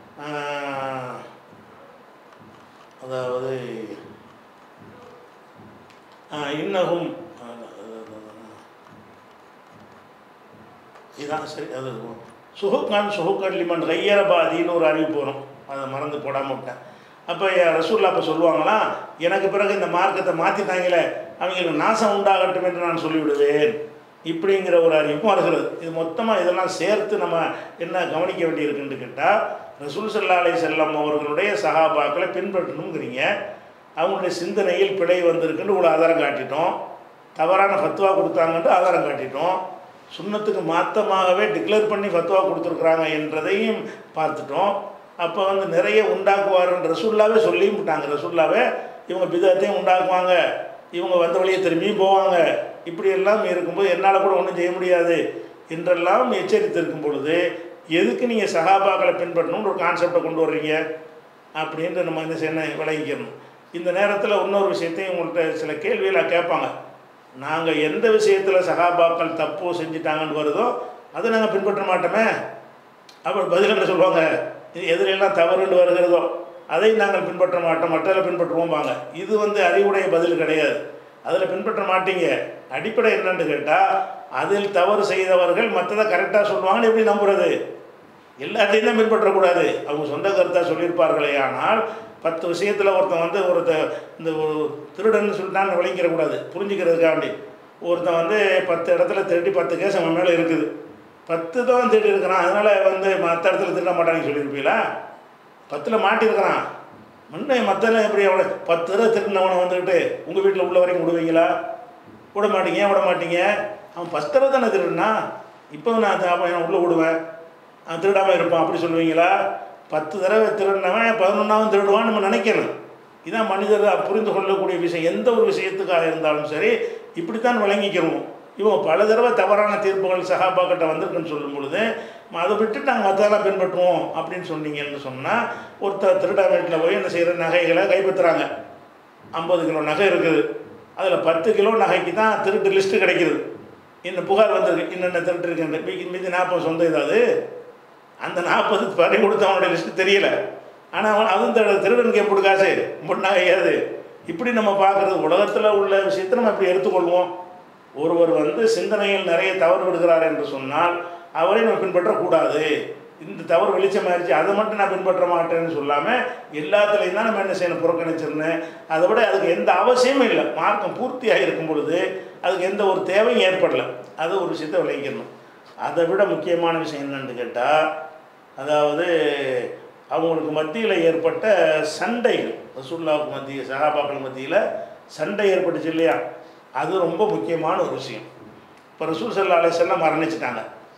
அதாவது ஆஹ், இன்னகும் இதான் சரி அது சுஹுக்கான் சுஹுக்கன் லிமன் கையரபாதின்னு ஒரு அறிவிப்பு வரும் அதை மறந்து போடாமல் விட்டேன் அப்போ ரசூல்லா அப்போ சொல்லுவாங்களாம் எனக்கு பிறகு இந்த மார்க்கத்தை மாற்றிட்டாங்களே அவங்களுக்கு நாசம் உண்டாகட்டும் என்று நான் சொல்லிவிடுவேன் இப்படிங்கிற ஒரு அறிவிப்பும் வருகிறது இது மொத்தமாக இதெல்லாம் சேர்த்து நம்ம என்ன கவனிக்க வேண்டியிருக்குன்னு கேட்டால் ரசூல் சல்லா அலை செல்லம் அவர்களுடைய சகாபாக்களை பின்பற்றணுங்கிறீங்க அவங்களுடைய சிந்தனையில் பிழை வந்திருக்குன்னு ஒரு ஆதாரம் காட்டிட்டோம் தவறான ஃபத்வா கொடுத்தாங்கன்ட்டு ஆதாரம் காட்டிட்டோம் சுண்ணத்துக்கு மாத்தமாகவே டிக்ளேர் பண்ணி ஃபத்வா கொடுத்துருக்குறாங்க என்றதையும் பார்த்துட்டோம் அப்போ வந்து நிறைய உண்டாக்குவாருன்னு ரசூல்லாவே சொல்லியும் விட்டாங்க ரசூல்லாவே இவங்க பிதத்தையும் உண்டாக்குவாங்க இவங்க வந்த வழியை திரும்பியும் போவாங்க இப்படி எல்லாம் இருக்கும்போது என்னால் கூட ஒன்றும் செய்ய முடியாது என்றெல்லாம் எச்சரித்திருக்கும் பொழுது எதுக்கு நீங்கள் சகாபாக்களை பின்பற்றணும்னு ஒரு கான்செப்டை கொண்டு வர்றீங்க அப்படின்ட்டு நம்ம என்ன செய்யணும் விளங்கிக்கணும் இந்த நேரத்தில் இன்னொரு விஷயத்தையும் உங்கள்கிட்ட சில கேள்விகளை கேட்பாங்க நாங்கள் எந்த விஷயத்தில் சகாபாக்கள் தப்பு செஞ்சிட்டாங்கன்னு வருதோ அதை நாங்கள் பின்பற்ற மாட்டோமே அப்புறம் பதில் என்ன சொல்லுவாங்க இது எதிரெல்லாம் தவறுன்னு வருகிறதோ அதை நாங்கள் பின்பற்ற மாட்டோம் மற்றதில் பின்பற்றுவோம்பாங்க இது வந்து அறிவுடைய பதில் கிடையாது அதில் பின்பற்ற மாட்டீங்க அடிப்படை என்னன்னு கேட்டால் அதில் தவறு செய்தவர்கள் மற்றதை கரெக்டாக சொல்லுவாங்கன்னு எப்படி நம்புறது எல்லாத்தையும் தான் பின்பற்றக்கூடாது அவங்க சொந்த கருத்தாக சொல்லியிருப்பார்களே ஆனால் பத்து விஷயத்தில் ஒருத்தன் வந்து ஒருத்த இந்த ஒரு திருடன்னு சொல்லிட்டான்னு விளங்கிடக்கூடாது புரிஞ்சுக்கிறதுக்காண்டி ஒருத்தன் வந்து பத்து இடத்துல திருடி பத்து கேஸ் அவன் மேலே இருக்குது பத்து தான் திருடி இருக்கிறான் அதனால் வந்து மற்ற இடத்துல திருட மாட்டான்னு சொல்லியிருப்பீங்களா பத்தில் மாட்டியிருக்கிறான் முன்னே மற்றெல்லாம் எப்படி அவனை பத்து தடவை திருடினவனை வந்துக்கிட்டு உங்கள் வீட்டில் உள்ள வரைக்கும் விடுவீங்களா விட மாட்டீங்க ஏன் விட மாட்டீங்க அவன் ஃபஸ்ட் தடவை தானே திருடுனா இப்போ நான் அதை அவன் உள்ளே விடுவேன் அவன் திருடாமல் இருப்பான் அப்படி சொல்லுவீங்களா பத்து தடவை திருடினவன் பதினொன்றாவும் திருடுவான்னு நம்ம நினைக்கணும் இதான் மனிதர் புரிந்து கொள்ளக்கூடிய விஷயம் எந்த ஒரு விஷயத்துக்காக இருந்தாலும் சரி இப்படித்தான் விளங்கிக்கிறோம் இவங்க பல தடவை தவறான தீர்ப்புகள் சகாபாக்கிட்ட வந்திருக்குன்னு சொல்லும் பொழுது ம, அதை விட்டு நாங்கள் மற்றதெல்லாம் பின்பற்றுவோம் அப்படின்னு சொன்னீங்கன்னு சொன்னால் ஒருத்தர் திருடா வீட்டில் போய் என்ன செய்கிற நகைகளை கைப்பற்றுறாங்க ஐம்பது கிலோ நகை இருக்குது அதில் பத்து கிலோ நகைக்கு தான் திருட்டு லிஸ்ட்டு கிடைக்குது இன்னும் புகார் வந்திருக்கு இன்னென்ன திருட்டு இருக்குன்னு மீதி மீதி நாற்பது சொந்த இதாவது அந்த நாற்பது பறி கொடுத்தவனுடைய லிஸ்ட்டு தெரியல ஆனால் அவன் அதுவும் திரு திருடனுக்கு எப்படி காசு முன்னாக ஏது இப்படி நம்ம பார்க்குறது உலகத்தில் உள்ள விஷயத்தை நம்ம இப்படி எடுத்துக்கொள்வோம் ஒருவர் வந்து சிந்தனையில் நிறைய தவறு விடுகிறார் என்று சொன்னால் அவரை நம்ம பின்பற்றக்கூடாது இந்த தவறு வெளிச்சமாயிருச்சு அதை மட்டும் நான் பின்பற்ற மாட்டேன்னு சொல்லாமல் எல்லாத்துலேயும் தான் நம்ம என்ன செய்யணும் புறக்கணிச்சிருந்தேன் அதை விட அதுக்கு எந்த அவசியமும் இல்லை மார்க்கம் பூர்த்தியாக இருக்கும் பொழுது அதுக்கு எந்த ஒரு தேவையும் ஏற்படலை அது ஒரு விஷயத்தை விளைவிக்கணும் அதை விட முக்கியமான விஷயம் என்னன்னு கேட்டால் அதாவது அவங்களுக்கு மத்தியில் ஏற்பட்ட சண்டைகள் ரசூல்லாவுக்கு மத்திய சகாபாக்கள் மத்தியில் சண்டை ஏற்பட்டுச்சு இல்லையா அது ரொம்ப முக்கியமான ஒரு விஷயம் இப்போ ரசூல் சல்லா அலிசல்லாம் மரணிச்சிட்டாங்க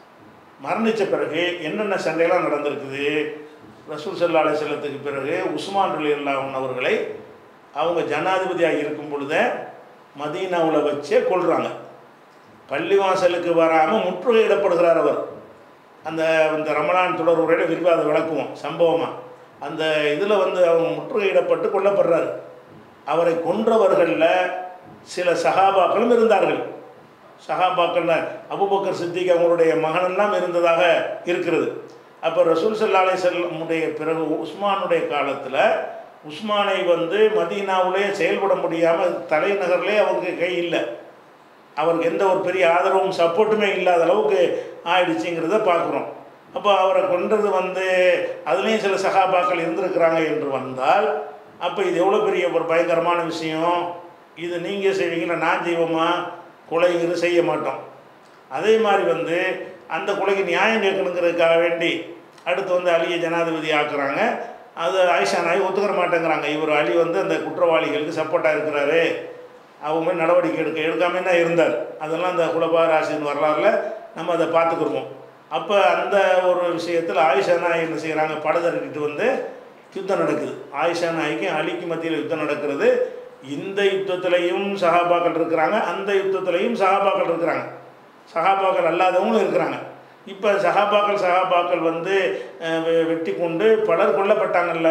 மரணித்த பிறகு என்னென்ன சண்டைலாம் நடந்திருக்குது ரசூல் சல்லா அலிசல்லத்துக்கு பிறகு உஸ்மான் அலி அல்லாஹன் அவர்களை அவங்க ஜனாதிபதியாக இருக்கும் பொழுதே மதீனாவில் வச்சே கொள்கிறாங்க பள்ளிவாசலுக்கு வராமல் முற்றுகையிடப்படுகிறார் அவர் அந்த இந்த ரமலான் தொடர் உரையில் விரிவாக அதை விளக்குவோம் சம்பவமாக அந்த இதில் வந்து அவங்க முற்றுகையிடப்பட்டு கொல்லப்படுறாரு அவரை கொன்றவர்களில் சில சகாபாக்களும் இருந்தார்கள் சகாபாக்கள் அபுபக்கர் சித்திக் அவங்களுடைய மகனெல்லாம் இருந்ததாக இருக்கிறது அப்போ ரசூல் சல்லா அலை செல்லமுடைய பிறகு உஸ்மானுடைய காலத்தில் உஸ்மானை வந்து மதீனாவிலே செயல்பட முடியாமல் தலைநகர்லேயே அவங்க கை இல்லை அவருக்கு எந்த ஒரு பெரிய ஆதரவும் சப்போர்ட்டுமே இல்லாத அளவுக்கு ஆயிடுச்சுங்கிறத பார்க்குறோம் அப்போ அவரை கொன்றது வந்து அதுலேயும் சில சகாபாக்கள் இருந்திருக்கிறாங்க என்று வந்தால் அப்போ இது எவ்வளோ பெரிய ஒரு பயங்கரமான விஷயம் இது நீங்கள் செய்வீங்களா நான் செய்வோமா கொலை இது செய்ய மாட்டோம் அதே மாதிரி வந்து அந்த கொலைக்கு நியாயம் கேட்கணுங்கிறதுக்காக வேண்டி அடுத்து வந்து அலியை ஜனாதிபதி ஆக்குறாங்க அது ஆயிஷா நாய் ஒத்துக்கிற மாட்டேங்கிறாங்க இவர் அலி வந்து அந்த குற்றவாளிகளுக்கு சப்போர்ட்டாக இருக்கிறாரு அவங்க மேல் நடவடிக்கை எடுக்க எடுக்காம தான் இருந்தார் அதெல்லாம் அந்த குலபா ராசின் வரலாறுல நம்ம அதை பார்த்துக்குருவோம் அப்போ அந்த ஒரு விஷயத்தில் ஆயிஷா நாய் என்ன செய்கிறாங்க படதறிக்கிட்டு வந்து யுத்தம் நடக்குது ஆயிஷா நாய்க்கும் அலிக்கு மத்தியில் யுத்தம் நடக்கிறது இந்த யுத்தத்திலையும் சகாபாக்கள் இருக்கிறாங்க அந்த யுத்தத்திலையும் சகாபாக்கள் இருக்கிறாங்க சகாபாக்கள் அல்லாதவங்களும் இருக்கிறாங்க இப்போ சகாபாக்கள் சகாபாக்கள் வந்து அஹ், வெ- வெட்டி கொண்டு பலர் கொல்லப்பட்டாங்கல்ல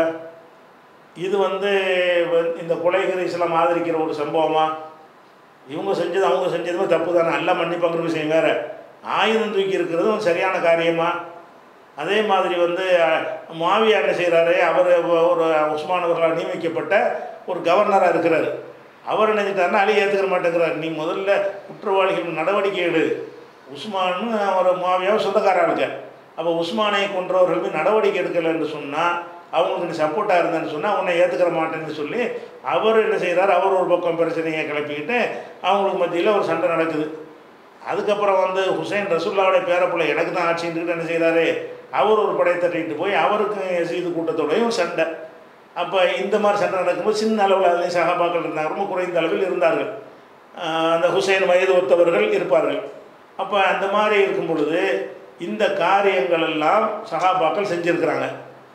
இது வந்து வ- இந்த கொலைகளை இஸ்லாம் ஆதரிக்கிற ஒரு சம்பவமா இவங்க செஞ்சது அவங்க செஞ்சதுமே தப்பு தானே எல்லாம் மன்னிப்பாங்கிற விஷயம் வேற ஆயுதம் தூக்கி இருக்கிறதும் சரியான காரியமா அதே மாதிரி வந்து அஹ், மாவியா என்ன செய்கிறாரு அவர் ஒரு உஸ்மான் அவர்களால் நியமிக்கப்பட்ட ஒரு கவர்னராக இருக்கிறாரு அவர் என்ன செஞ்சிட்டாருன்னா அழி ஏற்றுக்க மாட்டேங்கிறார் நீ முதல்ல குற்றவாளிகள் நடவடிக்கை எடு உஸ்மான் அவர் மாவியாவை சொந்தக்காரா இருக்க அப்போ உஸ்மானை கொன்றவர்கள் மீது நடவடிக்கை எடுக்கலை என்று சொன்னால் அவங்களுக்கு நீ சப்போர்ட்டாக இருந்தேன்னு சொன்னால் உன்னை ஏற்றுக்கிற மாட்டேன்னு சொல்லி அவர் என்ன செய்கிறார் அவர் ஒரு பக்கம் பிரச்சனையை கிளப்பிக்கிட்டு அவங்களுக்கு மத்தியில் ஒரு சண்டை நடக்குது அதுக்கப்புறம் வந்து ஹுசைன் ரசுல்லாவுடைய பேரப்பிள்ளை எனக்கு தான் ஆட்சின்ட்டு என்ன செய்கிறாரு அவர் ஒரு படையை தட்டிட்டு போய் அவருக்கும் எசீது கூட்டத்தோடையும் சண்டை அப்போ இந்த மாதிரி சண்டை நடக்கும்போது சின்ன அளவில் அதுலேயும் சகாபாக்கள் இருந்தாங்க ரொம்ப குறைந்த அளவில் இருந்தார்கள் ஆஹ் அந்த ஹுசைன் வயது ஒத்தவர்கள் இருப்பார்கள் அப்போ அந்த மாதிரி இருக்கும் பொழுது இந்த காரியங்கள் எல்லாம் சகாபாக்கள் செஞ்சுருக்கிறாங்க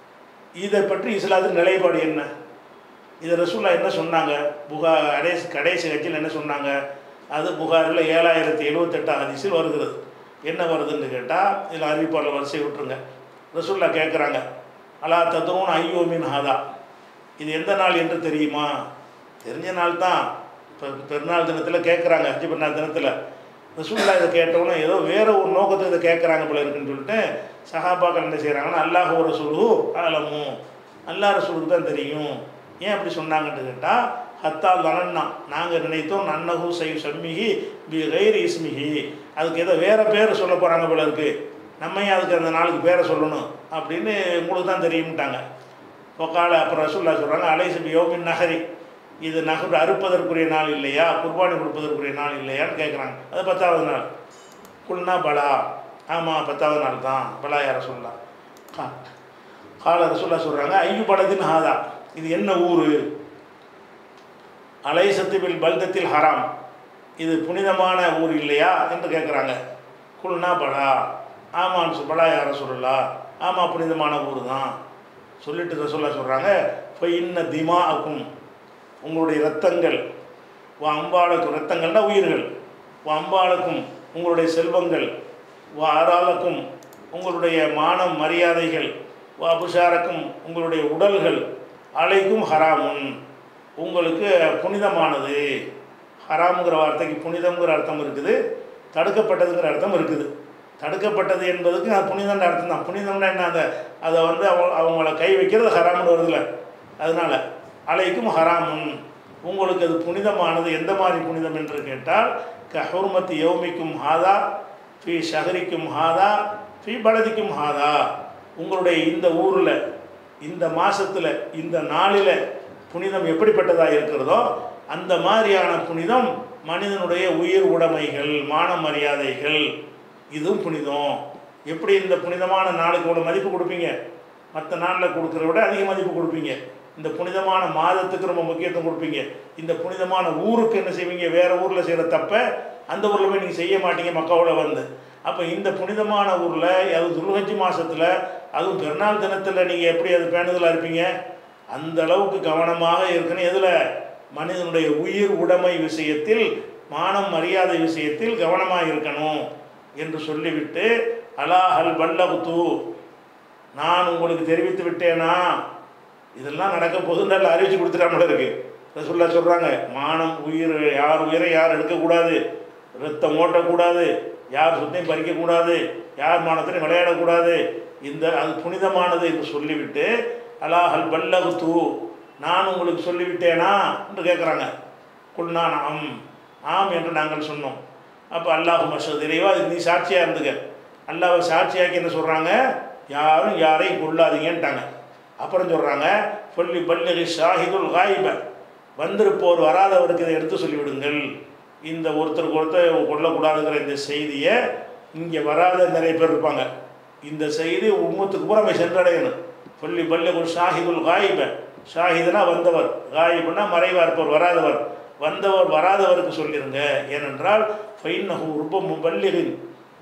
இதை பற்றி இஸ்லாத்தின் நிலைப்பாடு என்ன இது ரசூல்லா என்ன சொன்னாங்க புகா கடைசி கடைசி கட்சியில் என்ன சொன்னாங்க அது புகாரில் ஏழாயிரத்தி எழுவத்தெட்டாம் ஹதீஸில் வருகிறது என்ன வருதுன்னு கேட்டால் இதில் அறிவிப்பாளர் வரிசை விட்டுருங்க ரசுல்லா கேட்குறாங்க அலா தத்ரூன் ஐயோமின் ஹாதா இது எந்த நாள் என்று தெரியுமா தெரிஞ்ச நாள் தான் இப்போ பெருநாள் தினத்தில் கேட்குறாங்க ஹஜ்ஜி பெருநாள் தினத்தில் ரசூல்லா இதை கேட்டவுடனே ஏதோ வேற ஒரு நோக்கத்துக்கு இதை கேட்குறாங்க போல இருக்குன்னு சொல்லிட்டு சஹாபாக்கள் என்ன செய்கிறாங்கன்னா அல்லாஹ் ஒரு ரசூலு ஆலமு அல்லாஹ் ரசூலுக்கு தான் தெரியும் ஏன் அப்படி சொன்னாங்கன்னு கேட்டால் ஹத்தா லனன்னா நாங்கள் நினைத்தோம் நன்னகு சை சம்மிகி பி கைர் இஸ்மிஹி அதுக்கு ஏதோ வேற பேர் சொல்ல போகிறாங்க போல இருக்கு நம்ம ஏன் அதுக்கு அந்த நாளுக்கு பேரை சொல்லணும் அப்படின்னு உங்களுக்கு தான் தெரியும்ட்டாங்க ஒக்கால அப்புறம் ரசூல்லா சொல்கிறாங்க அலைசபி யோமின் நகரி இது நகர் அறுப்பதற்குரிய நாள் இல்லையா குர்பானி கொடுப்பதற்குரிய நாள் இல்லையான்னு கேட்குறாங்க அது பத்தாவது நாள் குல்னா பலா ஆமாம் பத்தாவது நாள் தான் பலா யார சொல்லலாம் கா கால ரசூல்லா சொல்கிறாங்க ஐயு பலதின் ஹாதா இது என்ன ஊர் அலைசத்து பில் பல்தத்தில் ஹராம் இது புனிதமான ஊர் இல்லையா என்று கேட்குறாங்க குல்னா பலா ஆமான்னு சொல் பலா யார சொல்லலா ஆமாம் புனிதமான ஊர் தான் சொல்லிட்டு ரசூல்லா சொல்கிறாங்க இப்போ இன்ன திமா ஆக்கும் உங்களுடைய இரத்தங்கள் வா அம்பாளுக்கும் இரத்தங்கள்னா உயிர்கள் வா அம்பாளுக்கும் உங்களுடைய செல்வங்கள் வா ஆறாளுக்கும் உங்களுடைய மானம் மரியாதைகள் வா அபுஷாரக்கும் உங்களுடைய உடல்கள் அலைக்கும் ஹராமுன் உங்களுக்கு புனிதமானது ஹராமுங்கிற வார்த்தைக்கு புனிதம்ங்கிற அர்த்தம் இருக்குது தடுக்கப்பட்டதுங்கிற அர்த்தம் இருக்குது தடுக்கப்பட்டது என்பதுக்கு அது புனிதம்ன்ற அர்த்தம் தான் புனிதம்னா என்ன அந்த அதை வந்து அவங்க அவங்கள கை வைக்கிறது ஹராம்னு வருதுல்ல அதனால் அலைக்கும் ஹராமுன் உங்களுக்கு அது புனிதமானது எந்த மாதிரி புனிதம் என்று கேட்டால் க ஹுர்மத்தி யௌமிக்கும் ஹாதா ஃபி ஷஹரிக்கும் ஹாதா ஃபி பலதிக்கும் ஹாதா உங்களுடைய இந்த ஊரில் இந்த மாதத்தில் இந்த நாளில் புனிதம் எப்படிப்பட்டதாக இருக்கிறதோ அந்த மாதிரியான புனிதம் மனிதனுடைய உயிர் உடைமைகள் மான மரியாதைகள் இதுவும் புனிதம் எப்படி இந்த புனிதமான நாளுக்கு இவ்வளோ மதிப்பு கொடுப்பீங்க மற்ற நாளில் கொடுக்குறத விட அதிக மதிப்பு கொடுப்பீங்க இந்த புனிதமான மாதத்துக்கு ரொம்ப முக்கியத்துவம் கொடுப்பீங்க இந்த புனிதமான ஊருக்கு என்ன செய்வீங்க வேறு ஊரில் செய்கிற தப்ப அந்த ஊரில் போய் நீங்கள் செய்ய மாட்டீங்க மக்காவோட வந்து அப்போ இந்த புனிதமான ஊரில் அது துருகஞ்சி மாதத்தில் அதுவும் பெருநாள் தினத்தில் நீங்கள் எப்படி அது பேணுதலாக இருப்பீங்க அந்த அளவுக்கு கவனமாக இருக்கணும் எதில் மனிதனுடைய உயிர் உடைமை விஷயத்தில் மானம் மரியாதை விஷயத்தில் கவனமாக இருக்கணும் என்று சொல்லிவிட்டு அலாஹல் பல்லகுத்து நான் உங்களுக்கு தெரிவித்து விட்டேனா இதெல்லாம் நடக்க போகுது நல்ல அறிவிச்சு கொடுத்துட்டாமல இருக்கு ரசுல்லா சொல்கிறாங்க மானம் உயிர் யார் உயிரை யார் எடுக்கக்கூடாது ரத்தம் ஓட்டக்கூடாது யார் சொத்தையும் பறிக்கக்கூடாது யார் மானத்திலையும் விளையாடக்கூடாது இந்த அது புனிதமானது என்று சொல்லிவிட்டு அலாஹல் பல்லகுத்து நான் உங்களுக்கு சொல்லிவிட்டேனா என்று கேட்குறாங்க குல்நான் ஆம் ஆம் என்று நாங்கள் சொன்னோம் அப்போ அல்லாஹ் மசூத் இறைவா இது நீ சாட்சியாக இருந்துக்க அல்லாஹை சாட்சியாக்கி என்ன சொல்கிறாங்க யாரும் யாரையும் கொள்ளாதீங்கன்ட்டாங்க அப்புறம் சொல்கிறாங்க சொல்லி பல்லகி ஷாஹிதுல் காயிப வந்திருப்போர் வராதவருக்கு இதை எடுத்து சொல்லிவிடுங்கள் இந்த ஒருத்தருக்கு ஒருத்தர் கொல்லக்கூடாதுங்கிற இந்த செய்தியை இங்கே வராத நிறைய பேர் இருப்பாங்க இந்த செய்தி உம்மத்துக்கு பூரா போய் சென்றடையணும் சொல்லி பல்லகுல் ஷாஹிதுல் காயிப ஷாஹிதுனா வந்தவர் காயிபுனா மறைவாக இருப்பவர் வராதவர் வந்தவர் வராதவருக்கு சொல்லிடுங்க ஏனென்றால் ஃபைன்னஹு ரொம்ப முபல்லிகின்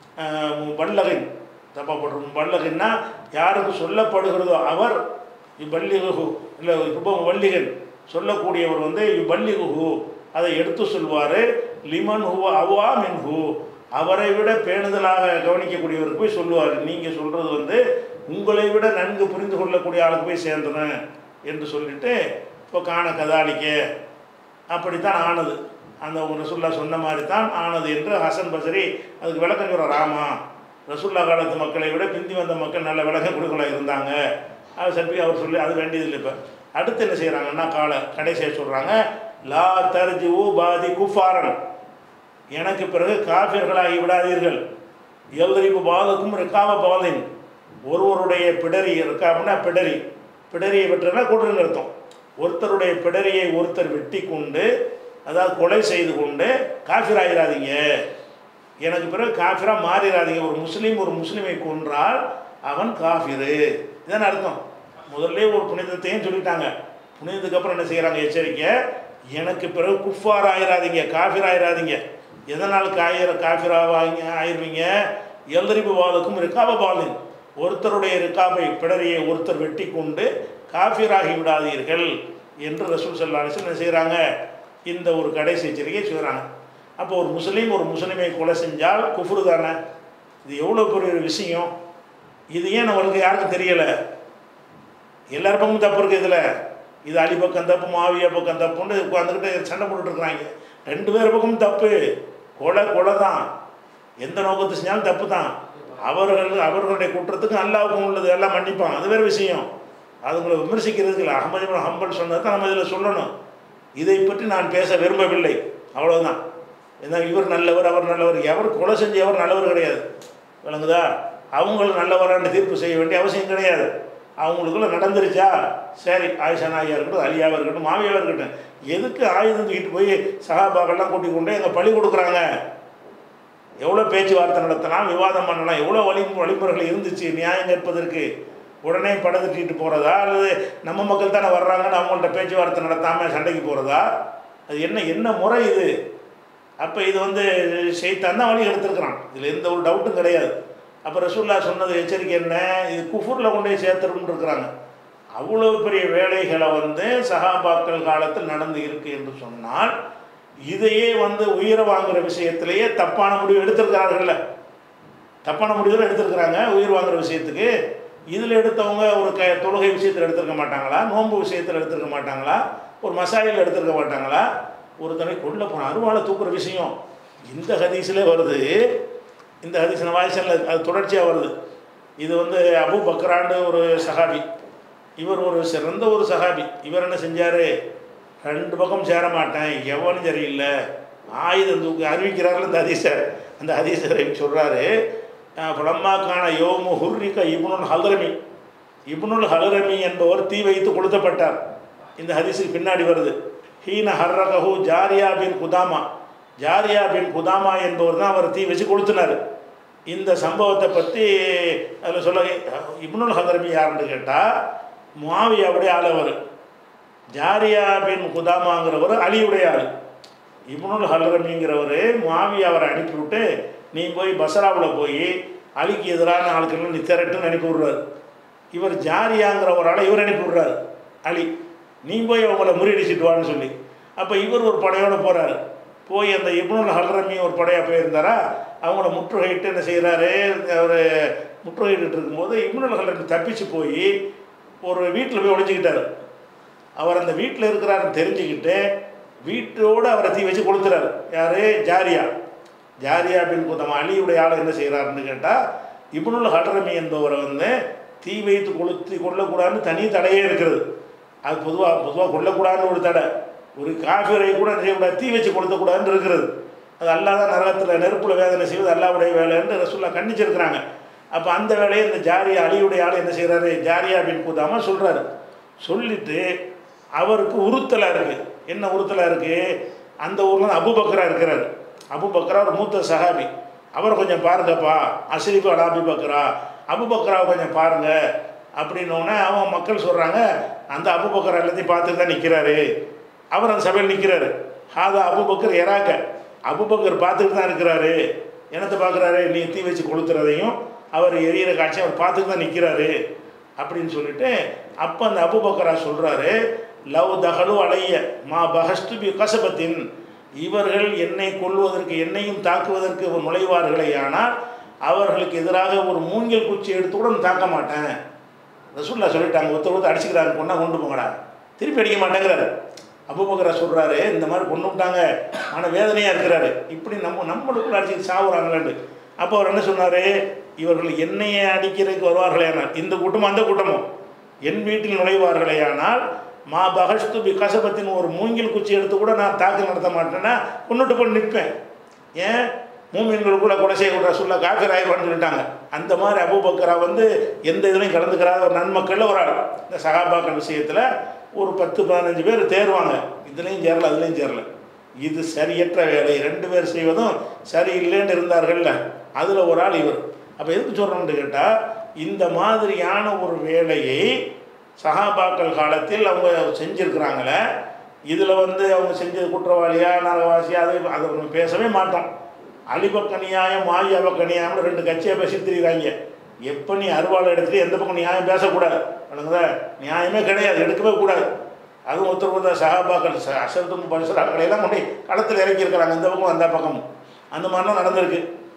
முபல்லகின் தப்பா போடுற முபல்லகின்னா யாருக்கு சொல்லப்படுகிறதோ அவர் இவ்வல்லிகு இல்லை ரொம்ப முபல்லிகன் சொல்லக்கூடியவர் வந்து இவ்வல்லிகு அதை எடுத்து சொல்வார் லிமன் ஹூ அவ்வா மின் ஹூ அவரை விட பேணுதலாக கவனிக்கக்கூடியவருக்கு போய் சொல்லுவார் நீங்கள் சொல்கிறது வந்து உங்களை விட நன்கு புரிந்து கொள்ளக்கூடிய ஆளுக்கு போய் சேர்ந்துறேன் என்று சொல்லிட்டு இப்போ காண கதாலிக்க அப்படித்தான் ஆனது அந்த ஒரு ரசுல்லா சொன்ன மாதிரி தான் ஆனது என்று ஹசன் பசரி அதுக்கு விளக்கம் சொல்கிறார் ராமா ரசுல்லா காலத்து மக்களை விட பிந்தி வந்த மக்கள் நல்ல விளக்கம் கொடுக்கலாம் இருந்தாங்க அது சப்பி அவர் சொல்லி அது வேண்டியதில்லை இப்போ அடுத்து என்ன செய்கிறாங்கன்னா கால கடைசியாக சொல்கிறாங்க லா தர்ஜி ஊ பாதி குஃபாரன் எனக்கு பிறகு காஃபியர்களாகி விடாதீர்கள் எல்ரிப்பு பாதுக்கும் ரிக்காம பாதின் ஒருவருடைய பிடரி இருக்காப்புனா பிடரி பிடரியை வெட்டுறதுனா கூட்டுன்னு அர்த்தம் ஒருத்தருடைய பிடரியை ஒருத்தர் வெட்டி கொண்டு அதாவது கொலை செய்து கொண்டு காஃபிர் ஆகிடாதீங்க எனக்கு பிறகு காஃபிராக மாறிடாதீங்க ஒரு முஸ்லீம் ஒரு முஸ்லீமை கொன்றால் அவன் காஃபிரு இதான் அர்த்தம் முதல்ல ஒரு புனிதத்தையும் சொல்லிட்டாங்க புனிதத்துக்கு அப்புறம் என்ன செய்கிறாங்க எச்சரிக்கை எனக்கு பிறகு குஃபார் ஆயிராதீங்க காஃபிர் ஆயிராதீங்க எதனால் காயிர காஃபிராவாங்க ஆயிடுவீங்க எல்தரிப்பு வாதக்கும் ரிக்காப பாலின் ஒருத்தருடைய ரிக்காபை பிடரியை ஒருத்தர் வெட்டி கொண்டு காஃபிராகி விடாதீர்கள் என்று ரசூல் சல்லாஹ் என்ன செய்கிறாங்க இந்த ஒரு கடைசி எச்சரிக்கை செய்கிறாங்க அப்போ ஒரு முஸ்லீம் ஒரு முஸ்லீமை கொலை செஞ்சால் குஃப்ரு தானே இது எவ்வளோ பெரிய ஒரு விஷயம் இது ஏன் நம்மளுக்கு யாருக்கும் தெரியலை எல்லார் பக்கமும் தப்பு இருக்குது இதில் இது அலி பக்கம் தப்பு மாவியா பக்கம் தப்புன்னு உட்காந்துக்கிட்டு சண்டை போட்டுட்டு இருக்கிறாங்க ரெண்டு பேர் பக்கமும் தப்பு கொலை கொலை தான் எந்த நோக்கத்தை செஞ்சாலும் தப்பு தான் அவர்கள் அவர்களுடைய குற்றத்துக்கு அல்லாவுக்கும் உள்ளது எல்லாம் மன்னிப்பான் அது வேறு விஷயம் அதுங்களை விமர்சிக்கிறதுக்கு இல்லை அகமது இப்னு ஹம்பல் சொன்னதை தான் நம்ம இதில் சொல்லணும் இதை பற்றி நான் பேச விரும்பவில்லை அவ்வளவுதான் ஏன்னா இவர் நல்லவர் அவர் நல்லவர் எவர் கொலை செஞ்சு எவர் நல்லவர் கிடையாது விளங்குதா அவங்களும் நல்லவரான்னு தீர்ப்பு செய்ய வேண்டிய அவசியம் கிடையாது அவங்களுக்குள்ள நடந்துருச்சா சரி ஆயிஷா நாயா இருக்கட்டும் அலியாவாக இருக்கட்டும் மாவியாவாக இருக்கட்டும் எதுக்கு ஆயுதம் தூக்கிட்டு போய் சகாபாக்கெல்லாம் கூட்டி கொண்டு எங்கள் பழி கொடுக்குறாங்க எவ்வளோ பேச்சுவார்த்தை நடத்தலாம் விவாதம் பண்ணலாம் எவ்வளோ வழி வழிமுறைகள் இருந்துச்சு நியாயம் கேட்பதற்கு உடனே படத்திட்டு போகிறதா அல்லது நம்ம மக்கள் தானே வர்றாங்கன்னு அவங்கள்ட்ட பேச்சுவார்த்தை நடத்தாமல் சண்டைக்கு போகிறதா அது என்ன என்ன முறை இது அப்போ இது வந்து ஷெய்தான் தான் வழி எடுத்திருக்கிறான் இதில் எந்த ஒரு டவுட்டும் கிடையாது அப்போ ரசூல்லா சொன்னது எச்சரிக்கை என்ன இது குஃபூரில் கொண்டு போய் சேர்த்துருன்னு இருக்கிறாங்க அவ்வளோ பெரிய வேலைகளை வந்து சகாபாக்கள் காலத்தில் நடந்து இருக்கு என்று சொன்னால் இதையே வந்து உயிரை வாங்குற விஷயத்திலேயே தப்பான முடிவு எடுத்திருக்கிறார்கள்ல தப்பான முடிவு தான் எடுத்திருக்கிறாங்க உயிர் வாங்குற விஷயத்துக்கு இதில் எடுத்தவங்க ஒரு க தொழுகை விஷயத்தில் எடுத்திருக்க மாட்டாங்களா நோன்பு விஷயத்தில் எடுத்திருக்க மாட்டாங்களா ஒரு மசாயில் எடுத்திருக்க மாட்டாங்களா ஒரு தடவை கொள்ள போன அருவாளை தூக்குற விஷயம் இந்த ஹதீஸிலே வருது இந்த ஹதீஸ் வாய்ஸில் அது தொடர்ச்சியாக வருது இது வந்து அபு பக்ராண்டு ஒரு சஹாபி இவர் ஒரு சிறந்த ஒரு சஹாபி இவர் என்ன செஞ்சார் ரெண்டு பக்கம் சேர மாட்டேன் எவனும் சரியில்லை ஆயுதம் தூக்கி அறிவிக்கிறார்கள் இந்த ஹதீஸர் அந்த ஹதீஸரை சொல்கிறாரு புலம்மாக்கான யோமு ஹுர்ரிக இப்னுல் ஹல்ரமி இப்னுல் ஹல்ரமி என்பவர் தீ வைத்து கொளுத்தப்பட்டார் இந்த ஹதீஸுக்கு பின்னாடி வருது ஹீன ஹர்ரகஹு ஜாரியா பின் குதாமா ஜாரியா பின் குதாமா என்பவர் தான் அவர் தீ வச்சு கொளுத்தினார் இந்த சம்பவத்தை பற்றி அதில் சொல்ல இப்னுல் ஹதரமி யாருன்னு கேட்டால் முவாவியாவுடைய ஆள் அவர் ஜாரியா பின் குதாமாங்கிறவர் அலியுடைய ஆள் இப்னுல் ஹலரமிங்கிறவர் முவாவியா அவரை அனுப்பிவிட்டு நீ போய் பசராவில் போய் அலிக்கு எதிரான ஆட்கள் நீ திரட்டுன்னு அனுப்பி விடுறாரு இவர் ஜாரியாங்கிற ஒரு ஆளை இவர் அனுப்பி விடுறாரு அலி நீ போய் அவங்கள முறியடிச்சிட்டு வான்னு சொல்லி அப்போ இவர் ஒரு படையோடு போகிறாரு போய் அந்த இப்னுல் ஹல்ரமி ஒரு படையாக போயிருந்தாரா அவங்கள முற்றுகையிட்டு என்ன செய்கிறாரு அவர் முற்றுகையிட்டு இருக்கும்போது இப்னுல் ஹல்ரமி தப்பிச்சு போய் ஒரு வீட்டில் போய் ஒளிஞ்சிக்கிட்டாரு அவர் அந்த வீட்டில் இருக்கிறாருன்னு தெரிஞ்சுக்கிட்டு வீட்டோடு அவரை தீ வச்சு கொளுத்துறாரு யார் ஜாரியா ஜாரியா பின் குதம் அலியுடைய ஆள் என்ன செய்கிறாருன்னு கேட்டால் இப்னுல் ஹல்ரமி என்பவரை வந்து தீ வைத்து கொளுத்தி கொள்ளக்கூடாதுன்னு தனி தடையே இருக்கிறது அது பொதுவாக பொதுவாக கொல்லக்கூடாதுன்னு ஒரு தடை ஒரு காஃபிரை கூட என்ன செய்யக்கூடாது தீ வச்சு கொளுத்தக்கூடாதுன்னு இருக்கிறது அது அல்லாத நரகத்தில் நெருப்பில் வேதனை செய்வது அல்லாவுடைய வேலைன்னு ரசூல்லா கண்டிச்சிருக்கிறாங்க அப்போ அந்த வேலையை இந்த ஜாரியா அலியுடைய ஆள் என்ன செய்கிறாரு ஜாரியா பின் கூதாம சொல்கிறாரு சொல்லிட்டு அவருக்கு உறுத்தலாக இருக்குது என்ன உறுத்தலாக இருக்குது அந்த ஊரில் அபுபக்கரா இருக்கிறாரு அபுபக்கரா ஒரு மூத்த சஹாபி அவரை கொஞ்சம் பாருங்கப்பா அஸ்ரிஃபு அலா அபுபக்கரா அபுபக்கராவை கொஞ்சம் பாருங்க அப்படின்னோடனே அவன் மக்கள் சொல்கிறாங்க அந்த அபுபக்கர் எல்லாத்தையும் பார்த்துட்டு தான் நிற்கிறாரு அவர் அந்த சபையில் நிற்கிறாரு ஹாதா அபுபக்கர் எறாக்க அபுபக்கர் பார்த்துட்டு தான் இருக்கிறாரு என்னத்தை பார்க்குறாரு நீ தீ வச்சு கொளுத்துறதையும் அவர் எரியிற காட்சி அவர் பார்த்துட்டு தான் நிற்கிறாரு அப்படின்னு சொல்லிட்டு அப்போ அந்த அபுபக்கரா சொல்கிறாரு லவ் தகலு அலைய மா பஹஸ்து பி கசபத்தின் இவர்கள் என்னை கொல்வதற்கு என்னையும் தாக்குவதற்கு நுழைவார்களே ஆனால் அவர்களுக்கு எதிராக ஒரு மூங்கில் குச்சி எடுத்து கூட நான் தாக்க மாட்டேன் ரசூல்லா சொல்லிட்டாங்க ஒருத்தர் ஒருத்தர் அடிச்சுக்கிறாங்க பொண்ணா கொண்டு போங்கடா திருப்பி அடிக்க மாட்டேங்கிறாரு அபுபக்கரா சொல்கிறாரு இந்த மாதிரி கொண்டு விட்டாங்க ஆனால் வேதனையாக இருக்கிறாரு இப்படி நம்ம நம்மளுக்குள்ள அடிச்சு சாவுறாங்களேன்னு அப்போ அவர் என்ன சொன்னார் இவர்கள் என்னையை அடிக்கிறதுக்கு வருவார்களேனால் இந்த கூட்டமும் அந்த கூட்டமும் என் வீட்டில் நுழைவார்களேயானால் மா பகஷ்து பி கசபத்தின் ஒரு மூங்கில் குச்சி எடுத்து கூட நான் தாக்கல் நடத்த மாட்டேன்னா கொண்டுட்டு போய் நிற்பேன் ஏன் மூமின்களுக்குள்ள கொலை செய்யக்கூட சொல்ல காஃபர் ஆயிடுவான்னு சொல்லிட்டாங்க அந்த மாதிரி அபுபக்கரா வந்து எந்த இதுலையும் கலந்துக்கிறாத ஒரு நன்மக்களில் ஒரு ஆள் இந்த சகாபாக்கள் விஷயத்தில் ஒரு பத்து பதினஞ்சு பேர் தேர்வாங்க இதுலேயும் சேரல அதுலேயும் சேரல இது சரியற்ற வேலை ரெண்டு பேர் செய்வதும் சரியில்லைன்னு இருந்தார்கள்ல அதில் ஒரு ஆள் இவர் அப்போ எதுக்கு சொல்கிறோம்னு கேட்டால் இந்த மாதிரியான ஒரு வேலையை சகாபாக்கள் காலத்தில் அவங்க செஞ்சுருக்கிறாங்களே இதில் வந்து அவங்க செஞ்சது குற்றவாளியா நரகவாசியா அது அதை நம்ம பேசவே மாட்டோம் அலிபக்க நியாயம் மாயாபக்க நியாயம்னு ரெண்டு கட்சியாக பேசி திரிகிறாங்க எப்போ நீ அருவாளை எடுத்துட்டு எந்த பக்கம் நியாயம் பேசக்கூடாது வணங்குதா நியாயமே கிடையாது எடுக்கவே கூடாது அதுவும் ஒருத்தர் ஒருத்தர் சகாபாக்கள் அசரத்தும் பரிசுராக்களை எல்லாம் கொண்டு களத்தில் இறக்கியிருக்கிறாங்க இந்த பக்கம் அந்த பக்கமும் அந்த மாதிரிலாம் நடந்திருக்கு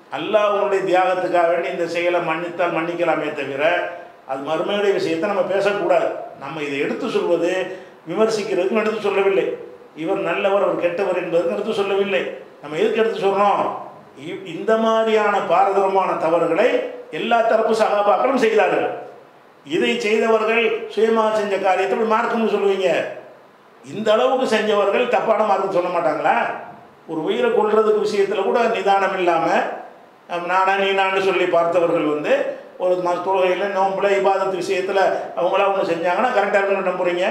அல்லாஹ்வுடைய தியாகத்துக்காக வேண்டி இந்த செயலை மன்னித்தால் மன்னிக்கலாமே தவிர அது மறுமையுடைய விஷயத்தை நம்ம பேசக்கூடாது நம்ம இதை எடுத்து சொல்வது விமர்சிக்கிறதுக்கு எடுத்து சொல்லவில்லை இவர் நல்லவர் அவர் கெட்டவர் என்பதற்கு எடுத்து சொல்லவில்லை நம்ம எதுக்கு எடுத்து சொல்கிறோம் இ- இந்த மாதிரியான பாரதூரமான தவறுகளை எல்லா தரப்பு சகாபாக்களும் செய்தார்கள் இதை செய்தவர்கள் சுயமாக செஞ்ச காரியத்தை இப்படி மார்க்கம்னு சொல்லுவீங்க இந்த அளவுக்கு செஞ்சவர்கள் தப்பான மார்க்கம் சொல்ல மாட்டாங்களா ஒரு உயிரை கொல்றதுக்கு விஷயத்தில் கூட நிதானம் இல்லாமல் நானா நீ நான் சொல்லி பார்த்தவர்கள் வந்து ஒரு ம தொழுகையில் நோம்புல இபாதத்து விஷயத்தில் அவங்களா ஒன்று செஞ்சாங்கன்னா கரெக்டாக இருக்குன்னு நம்புறீங்க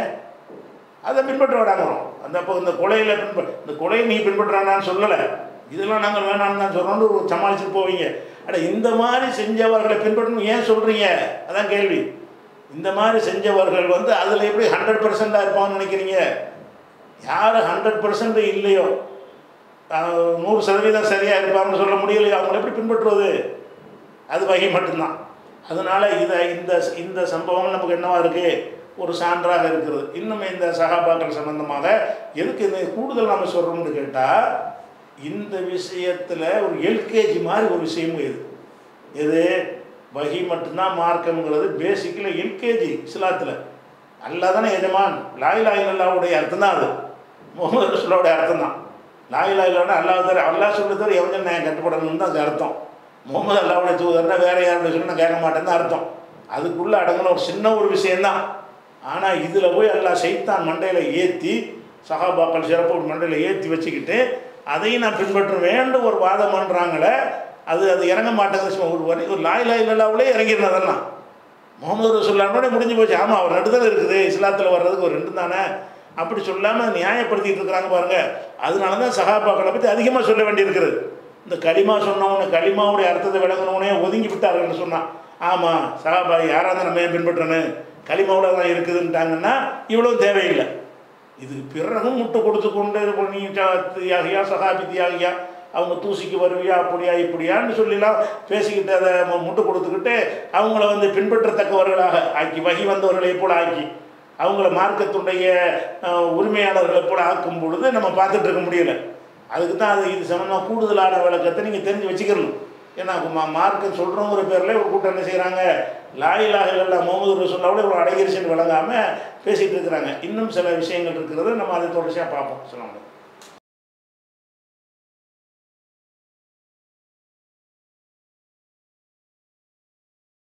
அதை பின்பற்ற விடாங்கிறோம் அந்த அப்போ இந்த கொலையில் பின்ப இந்த கொலையை நீ பின்பற்றானான்னு சொல்லலை இதெல்லாம் நாங்கள் வேணாம்னு தான் சொல்கிறோன்னு ஒரு சமாளிச்சுட்டு போவீங்க அட இந்த மாதிரி செஞ்சவர்களை பின்பற்றணும் ஏன் சொல்கிறீங்க அதான் கேள்வி இந்த மாதிரி செஞ்சவர்கள் வந்து அதில் எப்படி ஹண்ட்ரட் பர்சண்டாக இருப்பான்னு நினைக்கிறீங்க யார் ஹண்ட்ரட் பர்சன்ட் இல்லையோ ஆஹ், நூறு சதவீதம் சரியாக இருப்பாங்கன்னு சொல்ல முடியலையோ அவங்களை எப்படி பின்பற்றுவது அது வகை மட்டும்தான் அதனால் இதை இந்த இந்த சம்பவம் நமக்கு என்னவா இருக்குது ஒரு சான்றாக இருக்கிறது இன்னும் இந்த சகாபாக்கள் சம்பந்தமாக எதுக்கு இந்த கூடுதல் நம்ம சொல்கிறோம்னு கேட்டால் இந்த விஷயத்தில் ஒரு எல்கேஜி மாதிரி ஒரு விஷயமும் இது எது வகி மட்டும்தான் மார்க்கம்ங்கிறது பேசிக்கில் எல்கேஜி இஸ்லாத்தில் அல்லாஹ் தானே எஜமான் லாய் லாய் அல்லாவுடைய அர்த்தம் தான் அது முகமது ரசூலோடைய அர்த்தம் தான் லாய் லாய் இல்லைன்னா அல்லாஹ் தர அல்லாஹ் சொல்லி தர எவன் நான் கட்டுப்படணும்னு தான் அது அர்த்தம் முகமது அல்லாவுடைய தூதர்னா வேற யாருடைய சொல்லி நான் கேட்க மாட்டேன்னு அர்த்தம் அதுக்குள்ளே அடங்கின ஒரு சின்ன ஒரு விஷயந்தான் ஆனால் இதில் போய் அல்லாஹ் சைத்தான் மண்டையில் ஏற்றி சகாபாக்கள் சிறப்பு மண்டையில் ஏற்றி வச்சுக்கிட்டு அதையும் நான் பின்பற்ற வேண்டும் ஒரு வாதம் பண்ணுறாங்களே அது அது இறங்க மாட்டேங்குது சும்மா ஒரு வரி ஒரு லாய் லாய் இல்லாவுலே இறங்கிருந்ததெல்லாம் முகமது ரசூல்லானோட முடிஞ்சு போச்சு ஆமாம் அவர் ரெண்டு தானே இருக்குது இஸ்லாத்தில் வர்றதுக்கு ஒரு ரெண்டு தானே அப்படி சொல்லாமல் நியாயப்படுத்திட்டு இருக்கிறாங்க பாருங்க அதனால தான் சகாபாக்களை பற்றி அதிகமாக சொல்ல வேண்டியிருக்கிறது இந்த களிமா சொன்னவன களிமாவுடைய அர்த்தத்தை விளங்கினவனே ஒதுங்கி விட்டார்கள்னு சொன்னான் ஆமாம் சகாபா யாராக தான் நம்ம ஏன் பின்பற்றணும் களிமாவில் தான் இருக்குதுன்ட்டாங்கன்னா இவ்வளோ தேவையில்லை இதுக்கு பிறகும் முட்டை கொடுத்து கொண்டு நீ ச- தியாகியா சகாபி தியாகியா அவங்க தூசிக்கு வருவியா அப்படியா இப்படியான்னு சொல்லிலாம் பேசிக்கிட்டு அதை மு- முட்டை கொடுத்துக்கிட்டு அவங்கள வந்து பின்பற்றத்தக்கவர்களாக ஆக்கி வகி வந்தவர்களை போல ஆக்கி அவங்கள மார்க்கத்துடைய அஹ், உரிமையாளர்களை போல ஆக்கும் பொழுது நம்ம பார்த்துட்டு இருக்க முடியல அதுக்கு தான் அது இது சம்மந்தமாக கூடுதலான விளக்கத்தை நீங்கள் தெரிஞ்சு வச்சுக்கணும் ஏன்னா மா மார்க்கம் சொல்கிறோங்கிற பேரில் ஒரு கூட்டம் என்ன செய்கிறாங்க லாயிலாக இல்லா முகமது ரசூல்லாவோட ஒரு அடைகிரிசன் விளங்காமல் பேசிகிட்டு இருக்கிறாங்க இன்னும் சில விஷயங்கள் இருக்கிறது நம்ம அதை தொடர்ச்சியாக பார்ப்போம் சொல்லுவாங்க